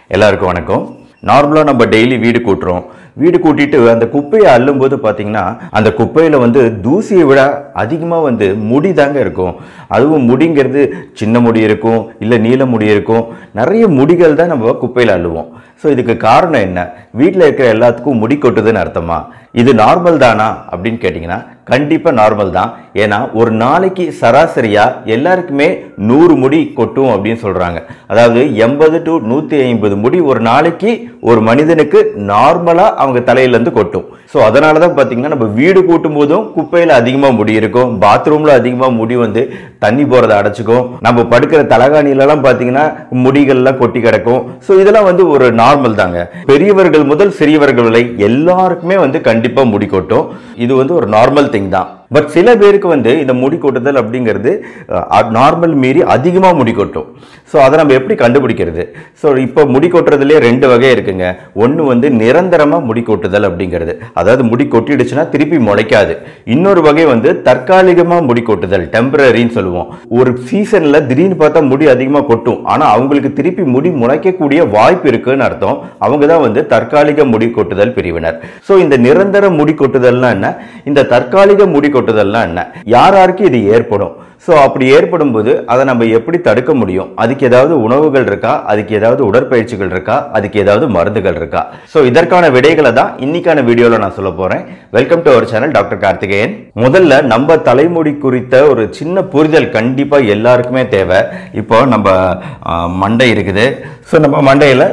எல்லாருக்கும் வணக்கம் நார்மலாக நம்ம டெய்லி வீடு கூட்டுறோம் வீடு கூட்டிட்டு அந்த குப்பையை அள்ளும்போது பார்த்தீங்கன்னா அந்த குப்பையில் வந்து தூசியை விட அதிகமாக வந்து முடி தாங்க இருக்கும் அதுவும் முடிங்கிறது சின்ன முடி இருக்கும் இல்லை நீல முடி இருக்கும் நிறைய முடிகள் தான் நம்ம குப்பையில் அள்ளுவோம் ஸோ இதுக்கு காரணம் என்ன வீட்டில் இருக்கிற எல்லாத்துக்கும் முடி கொட்டுதுன்னு அர்த்தமா இது நார்மல் தானா அப்படின்னு கேட்டிங்கன்னா கண்டிப்பாக நார்மல் தான் ஏன்னா ஒரு நாளைக்கு சராசரியாக எல்லாருக்குமே நூறு முடி கொட்டும் அப்படின்னு சொல்கிறாங்க அதாவது எண்பது டு நூற்றி ஐம்பது முடி ஒரு நாளைக்கு ஒரு மனிதனுக்கு நார்மலாக அவங்க தலையிலேருந்து கொட்டும் ஸோ அதனால தான் பார்த்தீங்கன்னா நம்ம வீடு கூட்டும் போதும் குப்பையில் அதிகமாக முடி இருக்கும் பாத்ரூமில் அதிகமாக முடி வந்து தண்ணி போகிறத அடைச்சிக்கும் நம்ம படுக்கிற தலகாணிலலாம் பார்த்தீங்கன்னா முடிகள்லாம் கொட்டி கிடக்கும் ஸோ இதெல்லாம் வந்து ஒரு நார்மல் தாங்க பெரியவர்கள் முதல் சிறியவர்கள் வரை எல்லாருக்குமே வந்து கண்டிப்பாக முடி கொட்டும் இது வந்து ஒரு நார்மல் திங் தான் பட் சில பேருக்கு வந்து இந்த முடி கொட்டுதல் அப்படிங்கிறது நார்மல் மீறி அதிகமாக முடி கொட்டும் ஸோ அதை நம்ம எப்படி கண்டுபிடிக்கிறது ஸோ இப்போ முடி கொட்டுறதுலேயே ரெண்டு வகை இருக்குங்க ஒன்று வந்து நிரந்தரமாக முடி கொட்டுதல் அப்படிங்கிறது அதாவது முடி கொட்டிடுச்சுன்னா திருப்பி முளைக்காது இன்னொரு வகை வந்து தற்காலிகமாக முடி கொட்டுதல் டெம்பரரின்னு சொல்லுவோம் ஒரு சீசனில் திடீர்னு பார்த்தா முடி அதிகமாக கொட்டும் ஆனால் அவங்களுக்கு திருப்பி முடி முளைக்கக்கூடிய வாய்ப்பு இருக்குன்னு அர்த்தம் அவங்க தான் வந்து தற்காலிக முடி கொட்டுதல் பிரிவினர் ஸோ இந்த நிரந்தர முடி கொட்டுதல்னா என்ன இந்த தற்காலிக முடி கொட்டுதல்லாம் என்ன யார் யாருக்கு இது ஏற்படும் ஸோ அப்படி ஏற்படும் போது அதை நம்ம எப்படி தடுக்க முடியும் அதுக்கு ஏதாவது உணவுகள் இருக்கா அதுக்கு ஏதாவது உடற்பயிற்சிகள் இருக்கா அதுக்கு ஏதாவது மருந்துகள் இருக்கா ஸோ இதற்கான விடைகளை தான் இன்னைக்கான வீடியோவில் நான் சொல்ல போறேன் welcome to our channel doctor Karthikeyan முதல்ல நம்ம தலைமுடி குறித்த ஒரு சின்ன புரிதல் கண்டிப்பாக எல்லாருக்குமே தேவை இப்போ நம்ம ஆஹ், மண்டை இருக்குது ஸோ நம்ம மண்டையில்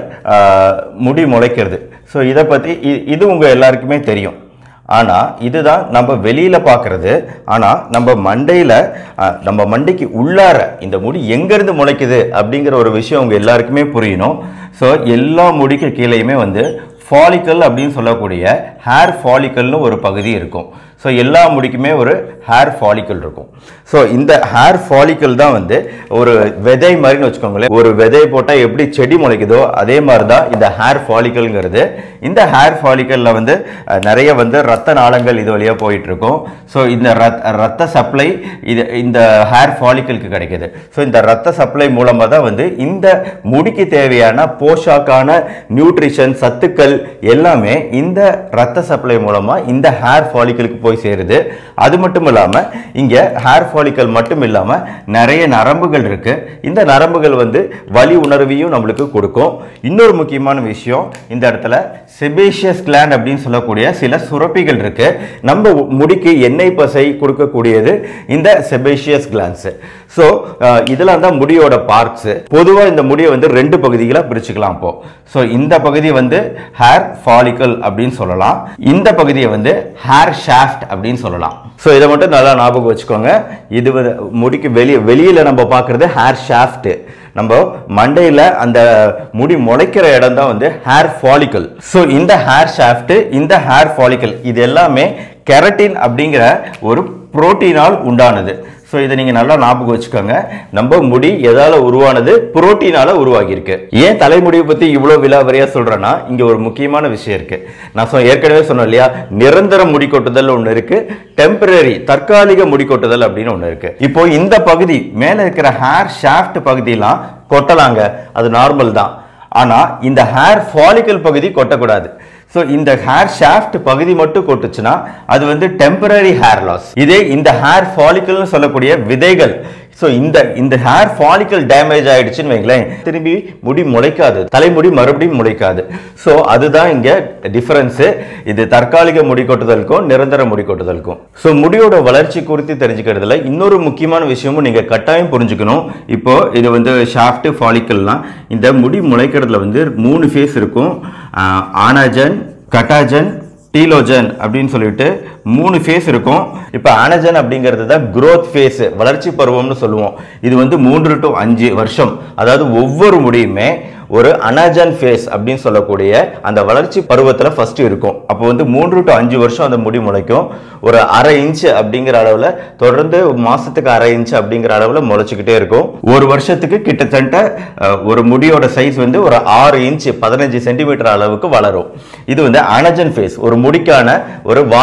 முடி முளைக்கிறது ஸோ இதை பற்றி இது உங்கள் எல்லாருக்குமே தெரியும் ஆனால் இதுதான் நம்ம வெளியில் பார்க்குறது ஆனால் நம்ம மண்டையில் நம்ம மண்டைக்கு உள்ளார இந்த முடி எங்கேருந்து முளைக்குது அப்படிங்கிற ஒரு விஷயம் உங்கள் எல்லாருக்குமே புரியணும் ஸோ எல்லா முடிக்கு கீழேயுமே வந்து ஃபாலிக்கல் அப்படின்னு சொல்லக்கூடிய ஹேர் ஃபாலிக்கல்னு ஒரு பகுதி இருக்கும் ஸோ எல்லா முடிக்குமே ஒரு ஹேர் ஃபாலிக்கல் இருக்கும் ஸோ இந்த ஹேர் ஃபாலிக்கல் தான் வந்து ஒரு விதை மாதிரின்னு வச்சுக்கோங்களேன் ஒரு விதை போட்டால் எப்படி செடி முளைக்குதோ அதே மாதிரி தான் இந்த ஹேர் ஃபாலிக்கல்ங்கிறது இந்த ஹேர் ஃபாலிக்கலில் வந்து அஹ், நிறைய வந்து ரத்த நாளங்கள் இது வழியாக போயிட்டு இருக்கும் ஸோ இந்த ரத் ரத்த சப்ளை இது இந்த ஹேர் ஃபாலிக்கலுக்கு கிடைக்குது ஸோ இந்த ரத்த சப்ளை மூலமாக தான் வந்து இந்த முடிக்கு தேவையான போஷாக்கான நியூட்ரிஷன் சத்துக்கள் எல்லாமே இந்த ரத்த சப்ளை மூலமாக இந்த ஹேர் ஃபாலிக்கலுக்கு போய் சேருது அது மட்டும் இல்லாமல் இங்கே ஹேர் ஃபாலிக்கல் மட்டும் இல்லாமல் நிறைய நரம்புகள் இருக்கு இந்த நரம்புகள் வந்து வலி உணர்வையும் நம்மளுக்கு கொடுக்கும் இன்னொரு முக்கியமான விஷயம் இந்த இடத்துல செபேஷியஸ் கிளாண்ட் அப்படின்னு சொல்லக்கூடிய சில சுரப்பிகள் இருக்கு நம்ம முடிக்கு எண்ணெய் பசை கொடுக்கக்கூடியது இந்த செபேஷியஸ் கிளான்ஸ் ஸோ இதெல்லாம் தான் முடியோட பார்ட்ஸ் பொதுவாக இந்த முடியை வந்து ரெண்டு பகுதிகளாக பிரிச்சுக்கலாம் இப்போ ஸோ இந்த பகுதி வந்து ஹேர் ஃபாலிக்கல் அப்படின்னு சொல்லலாம் இந்த பகுதியை வந்து ஹேர் ஷாஃப்ட் அப்படின்னு சொல்லலாம் ஸோ இதை மட்டும் நல்லா ஞாபகம் வச்சுக்கோங்க இது வந்து முடிக்கு வெளியே வெளியில் நம்ம பார்க்குறது ஹேர் ஷாஃப்ட் நம்ம மண்டையில் அந்த முடி முளைக்கிற இடம் தான் வந்து ஹேர் ஃபாலிக்கல் ஸோ இந்த ஹேர் ஷாஃப்ட் இந்த ஹேர் ஃபாலிக்கல் இது எல்லாமே கெரட்டின் அப்படிங்கிற ஒரு புரோட்டீனால் உண்டானது ஸோ இதை நீங்கள் நல்லா ஞாபகம் வச்சுக்கோங்க நம்ம முடி எதால உருவானது புரோட்டீனால உருவாகியிருக்கு ஏன் தலைமுடியை பற்றி இவ்வளோ விலாவரியாக சொல்கிறேன்னா இங்கே ஒரு முக்கியமான விஷயம் இருக்கு நான் சொ ஏற்கனவே சொன்னேன் இல்லையா நிரந்தர முடி கொட்டுதல் ஒன்று இருக்கு டெம்பரரி தற்காலிக முடி கொட்டுதல் அப்படின்னு ஒன்று இருக்கு இப்போ இந்த பகுதி மேலே இருக்கிற ஹேர் ஷாஃப்ட் பகுதியெல்லாம் கொட்டலாங்க அது நார்மல் தான் ஆனால் இந்த ஹேர் ஃபாலிக்கல் பகுதி கொட்டக்கூடாது ஸோ இந்த ஹேர் ஷாஃப்ட் பகுதி மட்டும் கொட்டுச்சுன்னா அது வந்து டெம்பரரி ஹேர் லாஸ் இதே இந்த ஹேர் ஃபாலிக்கல்னு சொல்லக்கூடிய விதைகள் ஸோ இந்த இந்த ஹேர் ஃபாலிக்கல் டேமேஜ் ஆயிடுச்சுன்னு வைங்களேன் திரும்பி முடி முளைக்காது தலைமுடி மறுபடியும் முளைக்காது ஸோ அதுதான் இங்க டிஃபரன்ஸு இது தற்காலிக முடி கொட்டுதலுக்கும் நிரந்தர முடி கொட்டுதலுக்கும் ஸோ முடியோட வளர்ச்சி குறித்து தெரிஞ்சுக்கிறதுல இன்னொரு முக்கியமான விஷயமும் நீங்க கட்டாயம் புரிஞ்சுக்கணும் இப்போ இது வந்து ஷாஃப்ட் ஃபாலிக்கல்லாம் இந்த முடி முளைக்கிறதுல வந்து மூணு ஃபேஸ் இருக்கும் ஆஹ் ஆனாஜன் கட்டாஜன் டீலோஜன் அப்படின்னு சொல்லிட்டு மூணு ஃபேஸ் இருக்கும் இப்போ ஆனஜன் அப்படிங்கிறது தான் growth ஃபேஸ் வளர்ச்சி பருவம்னு சொல்லுவோம் இது வந்து மூன்று டு அஞ்சு வருஷம் அதாவது ஒவ்வொரு முடியுமே ஒரு அனாஜன் ஃபேஸ் அப்படின்னு சொல்லக்கூடிய அந்த வளர்ச்சி பருவத்தில் ஃபர்ஸ்ட் இருக்கும் அப்போ வந்து மூன்று டு அஞ்சு வருஷம் அந்த முடி முளைக்கும் ஒரு அரை இன்ச்சு அப்படிங்கிற அளவில் தொடர்ந்து மாசத்துக்கு அரை இன்ச்சு அப்படிங்கிற அளவில் முளைச்சிக்கிட்டே இருக்கும் ஒரு வருஷத்துக்கு கிட்டத்தட்ட அஹ், ஒரு முடியோட சைஸ் வந்து ஒரு ஆறு இன்ச்சு பதினஞ்சு சென்டிமீட்டர் அளவுக்கு வளரும் இது வந்து அனஜன் ஃபேஸ் ஒரு முடிக்கான ஒரு வாழ்நாள் கால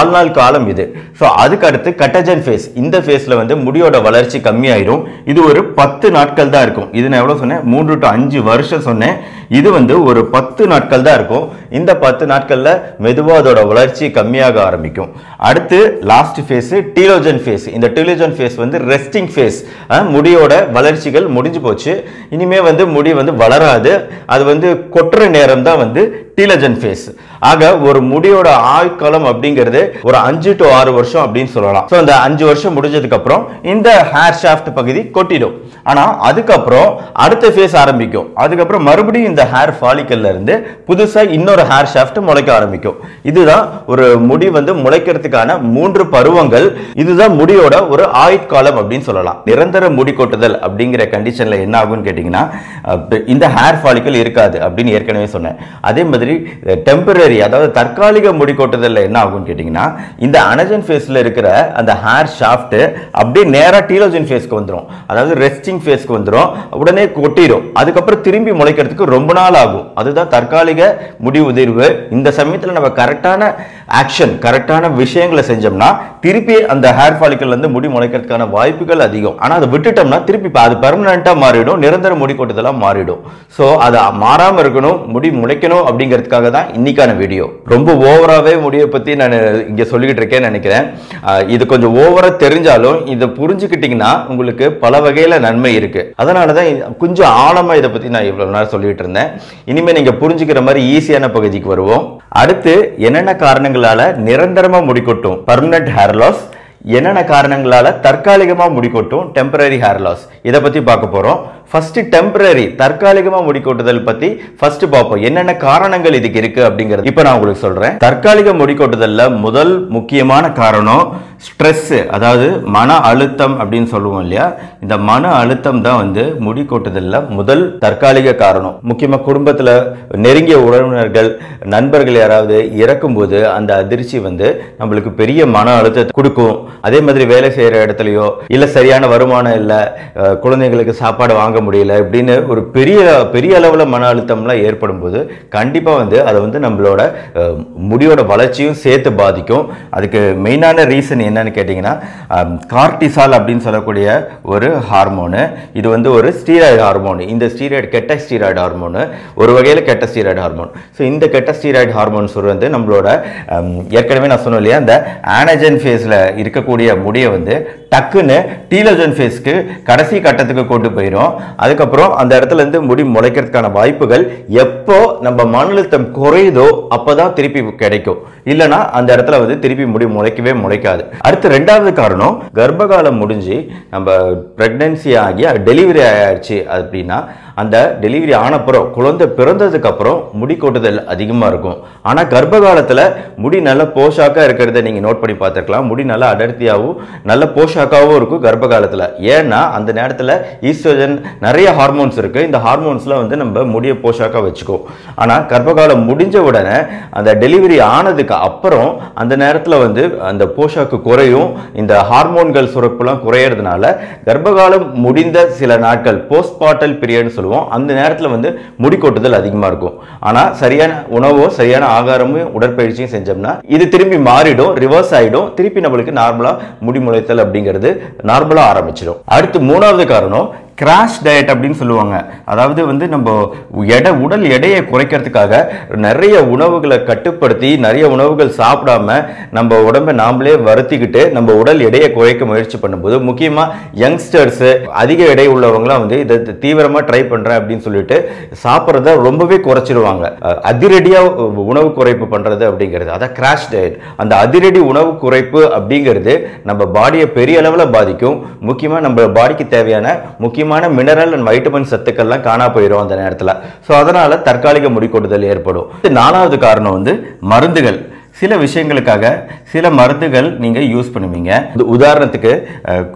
காலம் இது ஸோ அதுக்கு அடுத்து கட்டஜன் ஃபேஸ் இந்த ஃபேஸில் வந்து முடியோட வளர்ச்சி கம்மியாயிரும் இது ஒரு பத்து நாட்கள் தான் இருக்கும் இது நான் எவ்வளோ சொன்னேன் மூன்று டு அஞ்சு வருஷம் சொன்னேன் இது வந்து ஒரு பத்து நாட்கள் தான் இருக்கும் இந்த பத்து நாட்களில் மெதுவாக அதோட வளர்ச்சி கம்மியாக ஆரம்பிக்கும் அடுத்து லாஸ்ட் ஃபேஸ் டீலோஜன் ஃபேஸ் இந்த டீலோஜன் ஃபேஸ் வந்து ரெஸ்டிங் ஃபேஸ் முடியோட வளர்ச்சிகள் முடிஞ்சு போச்சு இனிமே வந்து முடி வந்து வளராது அது வந்து கொட்டுற நேரம் தான் வந்து டீலஜன் ஃபேஸ் ஆக ஒரு முடியோட ஆயுட்காலம் அப்படிங்கிறது ஒரு அஞ்சு டு ஆறு வருஷம் அப்படின்னு சொல்லலாம் ஸோ அந்த அஞ்சு வருஷம் முடிஞ்சதுக்கு அப்புறம் இந்த ஹேர் ஷாஃப்ட் பகுதி கொட்டிடும் ஆனா அதுக்கப்புறம் அடுத்த ஃபேஸ் ஆரம்பிக்கும் அதுக்கப்புறம் மறுபடியும் இந்த ஹேர் ஃபாலிக்கல்ல இருந்து புதுசா இன்னொரு ஹேர் ஷாஃப்ட் முளைக்க ஆரம்பிக்கும் இதுதான் ஒரு முடி வந்து முளைக்கிறதுக்கான மூன்று பருவங்கள் இதுதான் முடியோட ஒரு ஆயுட்காலம் அப்படின்னு சொல்லலாம் நிரந்தர முடி கொட்டுதல் அப்படிங்கிற கண்டிஷன்ல என்ன ஆகும்னு கேட்டிங்கன்னா அஹ், இந்த ஹேர் ஃபாலிக்கல் இருக்காது அப்படின்னு ஏற்கனவே சொன்னேன் அதே மாதிரி டெம்பரரி அதாவது தற்காலிக முடி கொட்டுதல்ல என்ன ஆகும்னு கேட்டிங்கன்னா இந்த அனஜன் ஃபேஸ்ல இருக்கிற அந்த ஹேர் ஷாஃப்ட் அப்படியே நேரா டீலோஜன் ஃபேஸ்க்கு வந்துடும் அதாவது ரெஸ்டிங் ஃபேஸ்க்கு வந்துடும் உடனே கொட்டிடும் அதுக்கப்புறம் திரும்பி முளைக்கிறதுக்கு ரொம்ப நாள் ஆகும் அதுதான் தற்காலிக முடி உதிர்வு இந்த சமயத்தில் நம்ம கரெக்டான ஆக்ஷன் கரெக்டான விஷயங்களை செஞ்சோம்னா திருப்பி அந்த ஹேர் ஃபாலிக்கல் வந்து முடி முளைக்கிறதுக்கான வாய்ப்புகள் அதிகம் ஆனால் அதை விட்டுட்டோம்னா திருப்பி அது பெர்மனண்ட்டாக மாறிடும் நிரந்தர முடி கொட்டுதலாக மாறிடும் ஸோ அது மாறாமல் இருக்கணும் முடி முளைக்கணும் அப்படிங்கிறதுக்காக தான் இன்னைக்கான வீடியோ ரொம்ப ஓவராகவே முடியை பற்றி நான் இங்கே சொல்லிக்கிட்டு இருக்கேன்னு நினைக்கிறேன் ஆஹ் இது கொஞ்சம் ஓவராக தெரிஞ்சாலும் இதை புரிஞ்சுக்கிட்டிங்கன்னா உங்களுக்கு பல வகையில் நன்மை இருக்கு அதனால தான் இது- கொஞ்சம் ஆழமாக இதை பற்றி நான் இவ்வளோ நேரம் சொல்லிட்டு இருந்தேன் இனிமேல் நீங்கள் புரிஞ்சுக்கிற மாதிரி ஈஸியான பகுதிக்கு வருவோம் அடுத்து என்னென்ன காரணங்களால நிரந்தரமாக முடி கொட்டும் பர்மனன்ட் ஹேர் லாஸ் என்னென்ன காரணங்களால தற்காலிகமா முடி கொட்டும் டெம்பரரி ஹேர் லாஸ் இதை பத்தி பார்க்க போறோம் ஃபர்ஸ்ட் டெம்பரரி தற்காலிகமா முடி கொட்டுதல் பத்தி ஃபர்ஸ்ட் பார்ப்போம் என்னென்ன காரணங்கள் இதுக்கு இருக்கு அப்படிங்கிறது இப்போ நான் உங்களுக்கு சொல்றேன் தற்காலிக முடி கொட்டுதல்ல முதல் முக்கியமான காரணம் ஸ்ட்ரெஸ் அதாவது மன அழுத்தம் அப்படின்னு சொல்லுவோம் இல்லையா இந்த மன அழுத்தம் தான் வந்து முடி கொட்டுதல்ல முதல் தற்காலிக காரணம் முக்கியமா குடும்பத்துல நெருங்கிய உறவினர்கள் நண்பர்கள் யாராவது இறக்கும்போது அந்த அதிர்ச்சி வந்து நம்மளுக்கு பெரிய மன அழுத்தத்தை கொடுக்கும் அதே மாதிரி வேலை செய்யற இடத்துலயோ இல்ல சரியான வருமானம் இல்ல அஹ், குழந்தைங்களுக்கு சாப்பாடு வாங்க முடியல இப்படின்னு ஒரு பெரிய பெரிய அளவுல மன அழுத்தம்லாம் ஏற்படும் போது கண்டிப்பா வந்து அதை வந்து நம்மளோட அஹ், முடியோட வளர்ச்சியும் சேர்த்து பாதிக்கும் அதுக்கு மெயினான ரீசன் என்னன்னு கேட்டிங்கன்னா கார்டிசால் அப்படின்னு சொல்லக்கூடிய ஒரு ஹார்மோனு இது வந்து ஒரு ஸ்டீராய்டு ஹார்மோன் இந்த ஸ்டீராய்டு கெட்ட ஸ்டீராய்டு ஹார்மோனு ஒரு வகையில் கெட்ட ஸ்டீராய்டு ஹார்மோன் ஸோ இந்த கெட்ட ஸ்டீராய்டு ஹார்மோன்ஸ் வந்து நம்மளோட ஹம், ஏற்கனவே நான் சொன்னேன் இல்லையா அந்த ஆனஜன் ஃபேஸில் இருக்கக்கூடிய முடியை வந்து டக்குன்னு டீலோஜன் ஃபேஸ்க்கு கடைசி கட்டத்துக்கு கொண்டு போயிடும் அதுக்கப்புறம் அந்த இடத்துல இருந்து முடி முளைக்கிறதுக்கான வாய்ப்புகள் எப்போ நம்ம மன அழுத்தம் குறையுதோ அப்பதான் திருப்பி கிடைக்கும் இல்லைன்னா அந்த இடத்துல வந்து திருப்பி முடி முளைக்கவே முளைக்காது அடுத்து ரெண்டாவது காரணம் கர்ப்பகாலம் முடிஞ்சு நம்ம பிரெக்னன்சி ஆகி டெலிவரி ஆயிடுச்சு அப்படின்னா அந்த டெலிவரி ஆனப்புறம் குழந்தை பிறந்ததுக்கு அப்புறம் முடி கொட்டுதல் அதிகமாக இருக்கும் ஆனால் கர்ப்ப காலத்தில் முடி நல்ல போஷாக்காக இருக்கிறத நீங்கள் நோட் பண்ணி பார்த்துருக்கலாம் முடி நல்லா அடர்த்தியாகவும் நல்ல போஷாக்காகவும் இருக்கும் கர்ப்ப காலத்தில் ஏன்னா அந்த நேரத்தில் ஈஸ்ட்ரோஜன் நிறைய ஹார்மோன்ஸ் இருக்குது இந்த ஹார்மோன்ஸ்லாம் வந்து நம்ம முடியை போஷாக்காக வச்சுக்கோ ஆனால் கர்ப்பகாலம் முடிஞ்ச உடனே அந்த டெலிவரி ஆனதுக்கு அப்புறம் அந்த நேரத்தில் வந்து அந்த போஷாக்கு குறையும் இந்த ஹார்மோன்கள் சுரப்புலாம் குறையிறதுனால கர்ப்பகாலம் முடிந்த சில நாட்கள் போஸ்ட்பார்ட்டல் பீரியட்னு சொல்லுவோம் அந்த நேரத்தில் வந்து முடி கொட்டுதல் அதிகமாக இருக்கும் ஆனால் சரியான உணவோ சரியான ஆகாரமும் உடற்பயிற்சியும் செஞ்சோம்னா இது திரும்பி மாறிடும் ரிவர்ஸ் ஆகிடும் திருப்பி நம்மளுக்கு நார்மலாக முடி முளைத்தல் அப்படிங்கிறது நார்மலாக ஆரம்பிச்சிடும் அடுத்து மூணாவது காரணம் கிராஷ் டயட் அப்படின்னு சொல்லுவாங்க அதாவது வந்து நம்ம எடை உடல் எடையை குறைக்கிறதுக்காக நிறைய உணவுகளை கட்டுப்படுத்தி நிறைய உணவுகள் சாப்பிடாம நம்ம உடம்பை நாமளே வருத்திக்கிட்டு நம்ம உடல் எடையை குறைக்க முயற்சி பண்ணும்போது முக்கியமாக யங்ஸ்டர்ஸ் அதிக எடை உள்ளவங்களாம் வந்து இதை தீவிரமாக ட்ரை பண்ணுறேன் அப்படின்னு சொல்லிட்டு சாப்பிட்றத ரொம்பவே குறைச்சிருவாங்க அஹ் அதிரடியாக உணவு குறைப்பு பண்ணுறது அப்படிங்கிறது அதான் கிராஷ் டயட் அந்த அதிரடி உணவு குறைப்பு அப்படிங்கிறது நம்ம பாடியை பெரிய அளவில் பாதிக்கும் முக்கியமாக நம்ம பாடிக்கு தேவையான முக்கியமான மினரல் அண்ட் வைட்டமின் சத்துக்கள்லாம் காணா போயிடும் அந்த நேரத்தில் ஸோ அதனால தற்காலிக முடிக்கொடுதல் ஏற்படும் இது நாலாவது காரணம் வந்து மருந்துகள் சில விஷயங்களுக்காக சில மருந்துகள் நீங்கள் யூஸ் பண்ணுவீங்க இது உதாரணத்துக்கு அஹ்,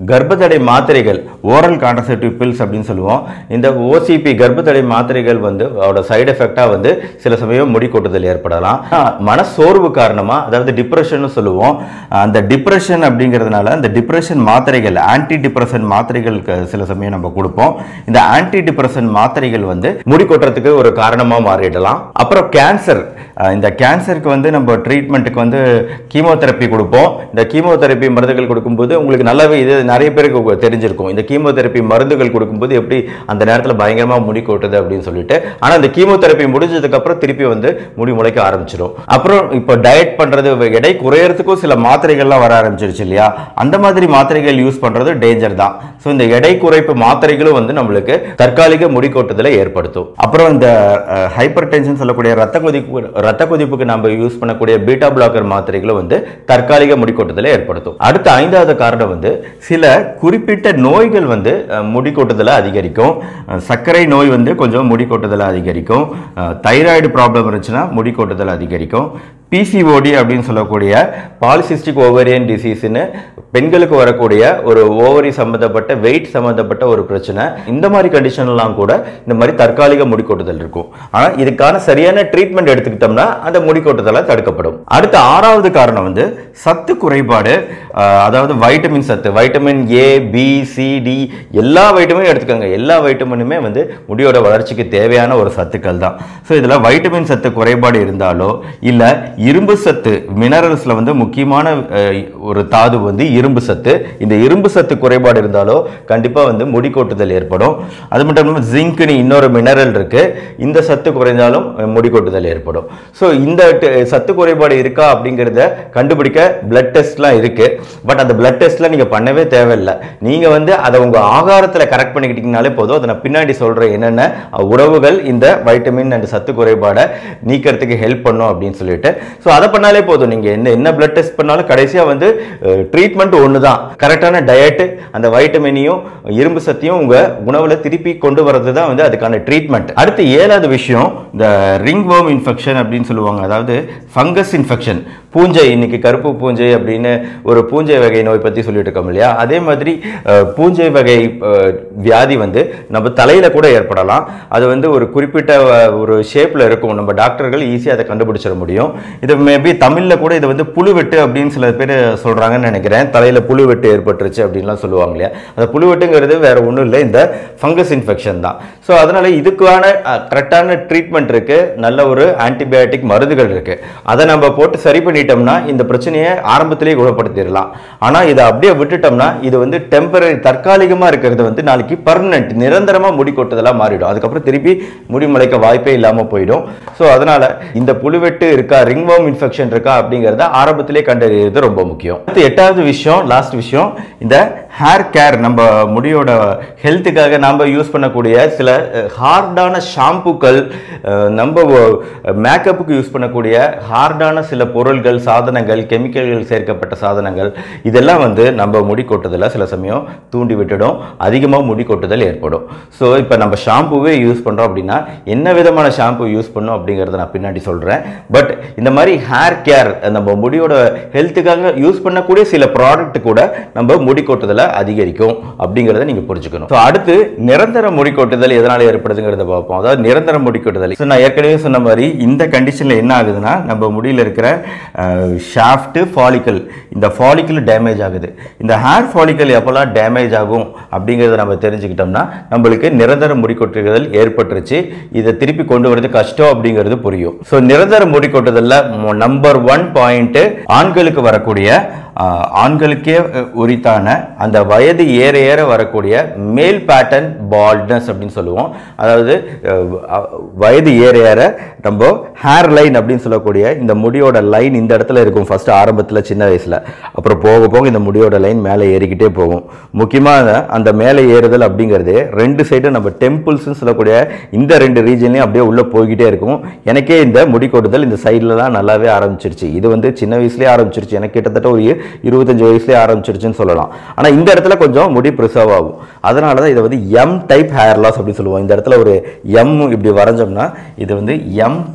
கர்ப்பத்தடை மாத்திரைகள் ஓரல் கான்ட்ரசெப்டிவ் பில்ஸ் அப்படின்னு சொல்லுவோம் இந்த ஓசிபி கர்ப்பத்தடை மாத்திரைகள் வந்து அதோட சைடு எஃபெக்டாக வந்து சில சமயம் முடி கொட்டுதல் ஏற்படலாம் ஆனா, மனசோர்வு காரணமாக அதாவது டிப்ரெஷன் சொல்லுவோம் அந்த டிப்ரெஷன் அப்படிங்கிறதுனால அந்த டிப்ரெஷன் மாத்திரைகள் ஆன்டி டிப்ரெஷன் மாத்திரைகள் க- சில சமயம் நம்ம கொடுப்போம் இந்த ஆன்டி டிப்ரெஷன் மாத்திரைகள் வந்து முடி கொட்டுறதுக்கு ஒரு காரணமாக மாறிடலாம் அப்புறம் கேன்சர் இந்த கேன்சருக்கு வந்து நம்ம ட்ரீட்மெண்ட்டுக்கு வந்து கீமோதெரப்பி கொடுப்போம் இந்த கீமோதெரப்பி மருந்துகள் கொடுக்கும்போது உங்களுக்கு நல்லாவே இது நிறைய பேருக்கு உங்க- தெரிஞ்சிருக்கும் இந்த கீமோதெரப்பி மருந்துகள் கொடுக்கும்போது எப்படி அந்த நேரத்தில் பயங்கரமாக முடி கொட்டுது அப்படின்னு சொல்லிட்டு ஆனால் இந்த கீமோதெரப்பி முடிஞ்சதுக்கு அப்புறம் திருப்பி வந்து முடி முளைக்க ஆரம்பிச்சிடும் அப்புறம் இப்போ டயட் பண்றது எடை குறையறதுக்கும் சில மாத்திரைகள்லாம் வர ஆரம்பிச்சிருச்சு இல்லையா அந்த மாதிரி மாத்திரைகள் யூஸ் பண்றது டேஞ்சர் தான் ஸோ இந்த எடை குறைப்பு மாத்திரைகளும் வந்து நம்மளுக்கு தற்காலிக முடி கொட்டுதலை ஏற்படுத்தும் அப்புறம் இந்த ஹைப்பர் டென்ஷன் சொல்லக்கூடிய ரத்த கொதிப்பு ரத்த கொதிப்புக்கு நம்ம யூஸ் பண்ணக்கூடிய பீட்டா பிளாக்கர் மாத்திரைகளும் வந்து தற்காலிக முடி கொட்டுதலை ஏற்படுத்தும் அடுத்த ஐந்தாவது காரணம் வந்து சில குறிப்பிட்ட நோய்கள் வந்து அஹ், முடி கொட்டுதலை அதிகரிக்கும் அஹ், சர்க்கரை நோய் வந்து கொஞ்சம் முடி கொட்டுதலை அதிகரிக்கும் தைராய்டு ப்ராப்ளம் இருந்துச்சுன்னா முடி கொட்டுதல் அதிகரிக்கும் பிசிஓடி அப்படின்னு சொல்லக்கூடிய பாலிசிஸ்டிக் ஓவரியன் டிசீஸ்னு பெண்களுக்கு வரக்கூடிய ஒரு ஓவரி சம்மந்தப்பட்ட வெயிட் சம்மந்தப்பட்ட ஒரு பிரச்சனை இந்த மாதிரி கண்டிஷன்லாம் கூட இந்த மாதிரி தற்காலிக முடி கொட்டுதல் இருக்கும் ஆனால் இதுக்கான சரியான ட்ரீட்மெண்ட் எடுத்துக்கிட்டோம்னா அந்த முடி கொட்டுதலை தடுக்கப்படும் அடுத்த ஆறாவது காரணம் வந்து சத்து குறைபாடு அஹ், அதாவது வைட்டமின் சத்து vitamin A B C D எல்லா வைட்டமினும் எடுத்துக்கோங்க எல்லா வைட்டமினுமே வந்து முடியோட வளர்ச்சிக்கு தேவையான ஒரு சத்துக்கள் தான் ஸோ இதில் வைட்டமின் சத்து குறைபாடு இருந்தாலோ இல்லை இரும்பு சத்து மினரல்ஸில் வந்து முக்கியமான அஹ், ஒரு தாது வந்து இரும்பு சத்து இந்த இரும்பு சத்து குறைபாடு இருந்தாலோ கண்டிப்பாக வந்து முடி கொட்டுதல் ஏற்படும் அது மட்டும் இல்லாமல் ஜிங்க்னு இன்னொரு மினரல் இருக்கு இந்த சத்து குறைந்தாலும் அஹ், முடி கொட்டுதல் ஏற்படும் ஸோ இந்த ட- சத்து குறைபாடு இருக்கா அப்படிங்கிறத கண்டுபிடிக்க பிளட் டெஸ்ட்லாம் இருக்கு பட் அந்த பிளட் டெஸ்ட்லாம் நீங்கள் பண்ணவே தேவையில்லை நீங்கள் வந்து அதை உங்கள் ஆகாரத்தில் கரெக்ட் பண்ணிக்கிட்டீங்கனாலே போதும் அதை நான் பின்னாடி சொல்கிறேன் என்னென்ன அஹ், உணவுகள் இந்த வைட்டமின் அண்ட் சத்து குறைபாடை நீக்கிறதுக்கு ஹெல்ப் பண்ணும் அப்படின்னு சொல்லிட்டு ஸோ அதை பண்ணாலே போதும் நீங்கள் என்ன என்ன பிளட் டெஸ்ட் பண்ணாலும் கடைசியாக வந்து ட்ரீட்மெண்ட் ஒன்று தான் கரெக்டான டயட்டு அந்த வைட்டமினையும் இரும்பு சத்தையும் உங்கள் உணவில் திருப்பி கொண்டு வர்றது தான் வந்து அதுக்கான ட்ரீட்மெண்ட் அடுத்து ஏழாவது விஷயம் இந்த ரிங் worm இன்ஃபெக்ஷன் அப்படின்னு சொல்லுவாங்க அதாவது ஃபங்கஸ் இன்ஃபெக்ஷன் பூஞ்சை இன்னைக்கு கருப்பு பூஞ்சை அப்படின்னு ஒரு பூஞ்சை வகை நோய் பற்றி சொல்லிட்டு இருக்கோம் இல்லையா அதே மாதிரி அஹ், பூஞ்சை வகை அஹ், வியாதி வந்து நம்ம தலையில கூட ஏற்படலாம் அது வந்து ஒரு குறிப்பிட்ட அஹ், ஒரு ஷேப்ல இருக்கும் நம்ம டாக்டர்கள் ஈஸியாக அதை கண்டுபிடிச்சிட முடியும் இது மேபி தமிழ்ல கூட இது வந்து புழுவெட்டு அப்படின்னு சில பேர் சொல்றாங்கன்னு நினைக்கிறேன் தலையில புழுவெட்டு ஏற்பட்டுருச்சு அப்படின்லாம் சொல்லுவாங்க இல்லையா அந்த புழுவெட்டுங்கிறது வேற ஒன்றும் இல்லை இந்த ஃபங்கஸ் இன்ஃபெக்ஷன் தான் ஸோ அதனால இதுக்கான கரெக்டான ட்ரீட்மெண்ட் இருக்கு நல்ல ஒரு ஆன்டிபயோட்டிக் மருந்துகள் இருக்கு அதை நம்ம போட்டு சரி பண்ணிட்டோம்னா இந்த பிரச்சனையை ஆரம்பத்திலேயே குணப்படுத்திடலாம் ஆனா இதை அப்படியே விட்டுட்டோம்னா இது வந்து டெம்பரரி தற்காலிகமா இருக்கிறது வந்து நாளைக்கு பர்மனெண்ட் நிரந்தரமா முடி கொட்டுதலா மாறிடும் அதுக்கப்புறம் திருப்பி முடி முளைக்க வாய்ப்பே இல்லாம போயிடும் ஸோ அதனால இந்த புழுவெட்டு இருக்கா ரிங்வார்ம் இன்ஃபெக்ஷன் இருக்கா அப்படிங்கிறத ஆரம்பத்திலே கண்டறியறது ரொம்ப முக்கியம் அடுத்து எட்டாவது விஷயம் லாஸ்ட் விஷயம் இந்த ஹேர் கேர் நம்ம முடியோட ஹெல்த்துக்காக நம்ம யூஸ் பண்ணக்கூடிய சில ஹார்டான ஷாம்புக்கள் நம்ம மேக்கப்புக்கு யூஸ் பண்ணக்கூடிய ஹார்டான சில பொருள்கள் சாதனங்கள் கெமிக்கல்கள் சேர்க்கப்பட்ட சாதனங்கள் இதெல்லாம் வந்து நம்ம முடி கொட்டுதலை சில சமயம் தூண்டி விட்டுடும் அதிகமாக முடி கொட்டுதல் ஏற்படும் ஸோ இப்போ நம்ம ஷாம்புவே யூஸ் பண்ணுறோம் அப்படின்னா என்ன விதமான ஷாம்பு யூஸ் பண்ணோம் அப்படிங்கிறத நான் பின்னாடி சொல்கிறேன் பட் இந்த மாதிரி ஹேர் கேர் நம்ம முடியோட ஹெல்த்துக்காக யூஸ் பண்ணக்கூடிய சில ப்ராடக்ட் கூட நம்ம முடி கொட்டுதலை அதிகரிக்கும் அப்படிங்கிறத நீங்கள் புரிஞ்சுக்கணும் ஸோ அடுத்து நிரந்தர முடி கொட்டுதல் எதனால் ஏற்படுதுங்கிறத பார்ப்போம் அதாவது நிரந்தர முடி கொட்டுதல் ஸோ நான் ஏற்கனவே சொன்ன மாதிரி இந்த கண்டிஷனில் என்ன ஆகுதுன்னா நம்ம முடியில் இருக்கிற ஷாஃப்ட்டு ஃபாலிக்கல் இந்த ஃபாலிக்கல் டேமேஜ் ஆகுது இந்த ஹேர் ஃபாலிக்கல் எப்போல்லாம் டேமேஜ் ஆகும் அப்படிங்கிறத நம்ம தெரிஞ்சுக்கிட்டோம்னா நம்மளுக்கு நிரந்தர முடி கொட்டுதல் ஏற்பட்டுருச்சு இதை திருப்பி கொண்டு வரது கஷ்டம் அப்படிங்கிறது புரியும் ஸோ நிரந்தர முடி கொட்டுதல்ல நம்பர் ஒன் பாயிண்ட் ஆண்களுக்கு வரக்கூடிய ஆஹ், ஆண்களுக்கே அஹ், உரித்தான அந்த வயது ஏற ஏற வரக்கூடிய மேல் பேட்டர்ன் பால்ட்னஸ் அப்படின்னு சொல்லுவோம் அதாவது அஹ், அஹ், வயது ஏற ஏற நம்ம ஹேர் லைன் அப்படின்னு சொல்லக்கூடிய இந்த முடியோட லைன் இந்த இடத்துல இருக்கும் ஃபர்ஸ்ட் ஆரம்பத்தில் சின்ன வயசில் அப்புறம் போக போக இந்த முடியோட லைன் மேலே ஏறிக்கிட்டே போகும் முக்கியமாக அந்த மேலே ஏறுதல் அப்படிங்கிறது ரெண்டு சைடும் நம்ம டெம்பிள்ஸ்னு சொல்லக்கூடிய இந்த ரெண்டு ரீஜன்லையும் அப்படியே உள்ளே போய்கிட்டே இருக்கும் எனக்கே இந்த முடி கொட்டுதல் இந்த சைட்லலாம் நல்லாவே ஆரம்பிச்சிருச்சு இது வந்து சின்ன வயசுலேயே ஆரம்பிச்சிருச்சு எனக்கு கிட்டத்தட்ட ஒரு இருபத்தஞ்சு வயசுலேயே ஆரம்பிச்சிருச்சுன்னு சொல்லலாம் ஆனால் இந்த இடத்துல கொஞ்சம் முடி ப்ரிசர்வ் ஆகும் அதனால தான் இதை வந்து எம் டைப் ஹேர் லாஸ் அப்படின்னு சொல்லுவோம் இந்த இடத்துல ஒரு எம் இப்படி வரைஞ்சோம்னா இது வந்து M type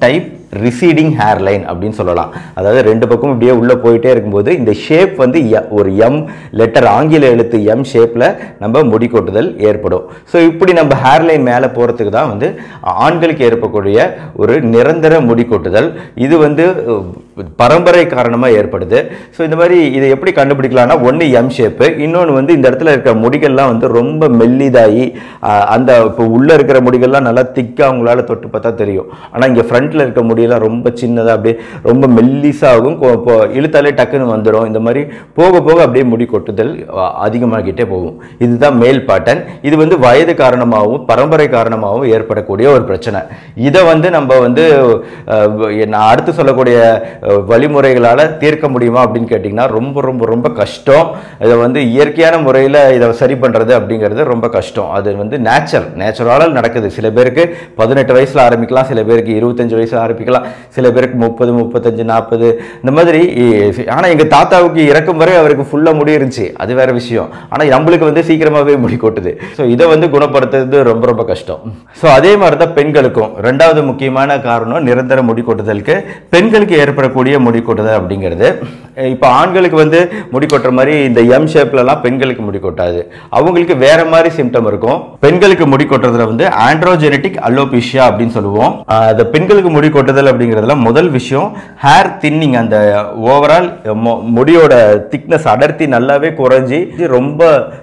receding hair line அப்படின்னு சொல்லலாம் அதாவது ரெண்டு பக்கம் இப்படியே உள்ளே போயிட்டே இருக்கும்போது இந்த ஷேப் வந்து ய- ஒரு எம் லெட்டர் ஆங்கில எழுத்து எம் ஷேப்பில் நம்ம முடி கொட்டுதல் ஏற்படும் ஸோ இப்படி நம்ம ஹேர் லைன் மேலே போகிறதுக்கு தான் வந்து ஆண்களுக்கு ஏற்படக்கூடிய ஒரு நிரந்தர முடி கொட்டுதல் இது வந்து அஹ், பரம்பரை காரணமாக ஏற்படுது ஸோ இந்த மாதிரி இதை எப்படி கண்டுபிடிக்கலாம்னா ஒன்று எம் ஷேப்பு இன்னொன்று வந்து இந்த இடத்துல இருக்க முடிகள்லாம் வந்து ரொம்ப மெல்லிதாகி அஹ், அந்த இப்போ உள்ளே இருக்கிற முடிகள்லாம் நல்லா திக்காக அவங்களால தொட்டு பார்த்தா தெரியும் ஆனால் இங்கே ஃப்ரண்ட்டில் இருக்க முடியெல்லாம் ரொம்ப சின்னதாக அப்படியே ரொம்ப மெல்லிசாகும் கொ- இப்போ இழுத்தாலே டக்குன்னு வந்துடும் இந்த மாதிரி போக போக அப்படியே முடி கொட்டுதல் அஹ், அதிகமாகிட்டே போகும் இதுதான் மேல் பாட்டன் இது வந்து வயது காரணமாகவும் பரம்பரை காரணமாகவும் ஏற்படக்கூடிய ஒரு பிரச்சனை இதை வந்து நம்ம வந்து அஹ், நான் அடுத்து சொல்லக்கூடிய அஹ், வழிமுறைகளால் தீர்க்க முடியுமா அப்படின்னு கேட்டிங்கன்னா ரொம்ப ரொம்ப ரொம்ப கஷ்டம் இதை வந்து இயற்கையான முறையில் இதை சரி பண்ணுறது அப்படிங்கிறது ரொம்ப கஷ்டம் அது வந்து நேச்சர் நேச்சுரலாக நடக்குது சில பேருக்கு பதினெட்டு வயசில் ஆரம்பிக்கலாம் சில பேருக்கு இருபத்தஞ்சு வயசில் ஆரம்பிக்கலாம் சில பேருக்கு முப்பது முப்பத்தஞ்சு நாற்பது இந்த மாதிரி ஆனால் எங்கள் தாத்தாவுக்கு இறக்கும் வரை அவருக்கு ஃபுல்லாக முடி இருந்துச்சு அது வேற விஷயம் ஆனால் நம்மளுக்கு வந்து சீக்கிரமாகவே முடி கொட்டுது ஸோ இதை வந்து குணப்படுத்துறது ரொம்ப ரொம்ப கஷ்டம் ஸோ அதே மாதிரி தான் பெண்களுக்கும் ரெண்டாவது முக்கியமான காரணம் நிரந்தர முடி கொட்டுதலுக்கு பெண்களுக்கு ஏற்படக்கூடிய முடி கொட்டுதல் அப்படிங்கிறது இப்போ ஆண்களுக்கு வந்து முடி கொட்டுற மாதிரி இந்த எம் ஷேப்லலாம் பெண்களுக்கு முடி கொட்டாது அவங்களுக்கு வேற மாதிரி சிம்டம் இருக்கும் பெண்களுக்கு முடி கொட்டுறதுல வந்து ஆண்ட்ரோஜெனட்டிக் அலோபிஷியா அப்படின்னு சொல்லுவோம் ஆஹ் அந்த பெண்களுக்கு முடி கொட்டுதல் அப்படிங்கிறதுல முதல் விஷயம் ஹேர் தின்னிங் அந்த ஓவரால் முடியோட திக்னஸ் அடர்த்தி நல்லாவே குறைஞ்சி இது ரொம்ப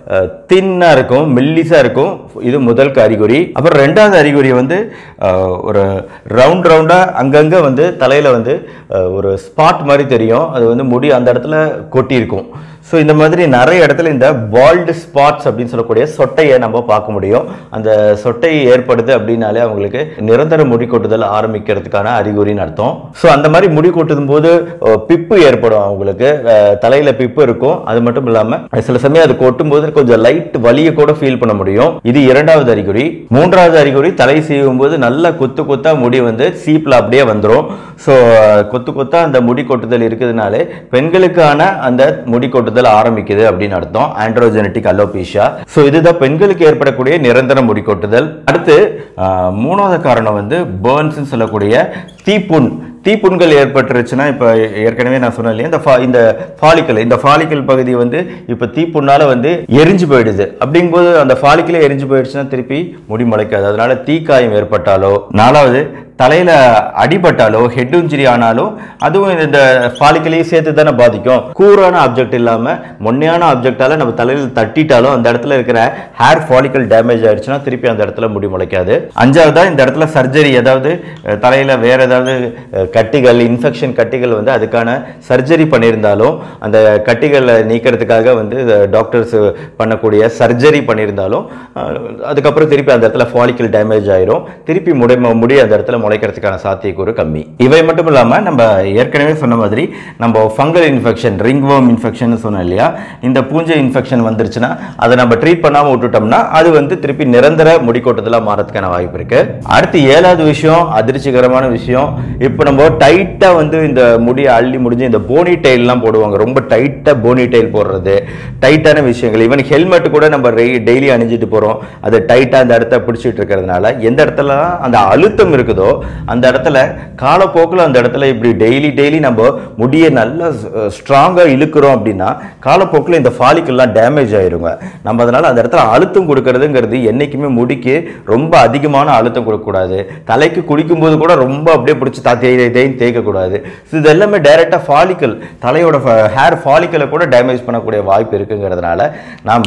தின்னா இருக்கும் மெல்லிசா இருக்கும் இது முதல் அறிகுறி அப்புறம் ரெண்டாவது அறிகுறி வந்து ஆஹ் ஒரு ரவுண்ட் ரவுண்டா அங்கங்க வந்து தலையில வந்து ஆஹ் ஒரு ஸ்பாட் மாதிரி தெரியும் அது வந்து முடி அந்த இடத்துல கொட்டி இருக்கும் ஸோ இந்த மாதிரி நிறைய இடத்துல இந்த பால்டு ஸ்பாட்ஸ் அப்படின்னு சொல்லக்கூடிய சொட்டையை நம்ம பார்க்க முடியும் அந்த சொட்டை ஏற்படுது அப்படின்னாலே அவங்களுக்கு நிரந்தர முடி கொட்டுதல் ஆரம்பிக்கிறதுக்கான அறிகுறின்னு அர்த்தம் ஸோ அந்த மாதிரி முடி கொட்டுதும் போது அஹ், பிப்பு ஏற்படும் அவங்களுக்கு அஹ், தலையில பிப்பு இருக்கும் அது மட்டும் இல்லாம சில சமயம் அது கொட்டும் போது கொஞ்சம் லைட் வலியை கூட ஃபீல் பண்ண முடியும் இது இரண்டாவது அறிகுறி மூன்றாவது அறிகுறி தலை சீவும் போது நல்லா கொத்து கொத்தா முடி வந்து சீப்ல அப்படியே வந்துடும் ஸோ கொத்து கொத்தா அந்த முடி கொட்டுதல் இருக்குதுனாலே பெண்களுக்கான அந்த முடி கொட்டுதல் ஆரம்பிக்குது அப்படின்னு அர்த்தம் ஆண்ட்ரோஜெனட்டிக் அலோபீஷியா ஸோ இதுதான் பெண்களுக்கு ஏற்படக்கூடிய நிரந்தர முடி கொட்டுதல் அடுத்து ஆஹ், மூணாவது காரணம் வந்து பேர்ன்ஸ் சொல்லக்கூடிய தீப்புண் தீப்புண்கள் ஏற்பட்டுருச்சுன்னா இப்போ ஏற்கனவே நான் சொன்னேன் இல்லையா இந்த ஃபா இந்த ஃபாலிக்கல் இந்த ஃபாலிக்கல் பகுதி வந்து இப்போ தீப்புண்ணால வந்து எரிஞ்சு போயிடுது அப்படிங்கும்போது அந்த ஃபாலிக்கலே எரிஞ்சு போயிடுச்சுன்னா திருப்பி முடி முளைக்காது அதனால தீக்காயம் ஏற்பட்டாலோ நாலாவது தலையில அடிபட்டாலோ ஹெட் இன்ஜுரி ஆனாலும் அதுவும் இந்த ஃபாலிக்கலையும் சேர்த்து தானே பாதிக்கும் கூரான ஆப்ஜெக்ட் இல்லாம மொன்னையான ஆப்ஜெக்டால நம்ம தலையில தட்டிட்டாலும் அந்த இடத்துல இருக்கிற ஹேர் ஃபாலிக்கல் டேமேஜ் ஆயிடுச்சுன்னா திருப்பி அந்த இடத்துல முடி முளைக்காது அஞ்சாவதா இந்த இடத்துல சர்ஜரி ஏதாவது அஹ், தலையில வேற ஏதாவது அஹ், கட்டிகள் இன்ஃபெக்ஷன் கட்டிகள் வந்து அதுக்கான சர்ஜரி பண்ணியிருந்தாலும் அந்த கட்டிகளை நீக்கிறதுக்காக வந்து டாக்டர்ஸ் பண்ணக்கூடிய சர்ஜரி பண்ணியிருந்தாலும் அஹ், அதுக்கப்புறம் திருப்பி அந்த இடத்துல ஃபாலிக்கல் டேமேஜ் ஆயிரும் திருப்பி முடி முடி அந்த இடத்துல முளைக்கிறதுக்கான சாத்தியக்கூறு கம்மி இவை மட்டும் இல்லாம நம்ம ஏற்கனவே சொன்ன மாதிரி நம்ம ஃபங்கல் இன்ஃபெக்ஷன் ரிங்வோம் இன்ஃபெக்ஷன் சொன்னோம் இல்லையா இந்த பூஞ்சை இன்ஃபெக்ஷன் வந்துருச்சுன்னா அதை நம்ம ட்ரீட் பண்ணாம விட்டுட்டோம்னா அது வந்து திருப்பி நிரந்தர முடி கொட்டுதலா மாறதுக்கான வாய்ப்பு இருக்கு அடுத்து ஏழாவது விஷயம் அதிர்ச்சிகரமான விஷயம் இப்போ நம்ம டைட்டா வந்து இந்த முடியை அள்ளி முடிஞ்சு இந்த போனி டெயில்லாம் போடுவாங்க ரொம்ப டைட்டா போனி டெயில் போடுறது டைட்டான விஷயங்கள் ஈவன் ஹெல்மெட் கூட நம்ம டெய்லி அணிஞ்சிட்டு போறோம் அது டைட்டா அந்த இடத்த பிடிச்சிட்டு இருக்கிறதுனால எந்த இடத்துல அந்த அழுத்தம் இருக்குதோ அந்த இடத்துல காலப்போக்கில் அந்த இடத்துல இப்படி டெய்லி டெய்லி நம்ம முடியை நல்லா ஸ்ட்ராங்காக இழுக்கிறோம் அப்படின்னா காலப்போக்கில் இந்த ஃபாலிக்கெல்லாம் டேமேஜ் ஆயிருங்க நம்ம அதனால அந்த இடத்துல அழுத்தம் கொடுக்கறதுங்கிறது என்னைக்குமே முடிக்கு ரொம்ப அதிகமான அழுத்தம் கொடுக்கக்கூடாது தலைக்கு குளிக்கும்போது கூட ரொம்ப அப்படியே பிடிச்சி தா தேய் தேய்ன்னு தேய்க்கக்கூடாது ஸோ இது எல்லாமே டைரெக்டாக ஃபாலிக்கல் தலையோட ஹேர் ஃபாலிக்கலை கூட டேமேஜ் பண்ணக்கூடிய வாய்ப்பு இருக்குங்கிறதுனால நாம்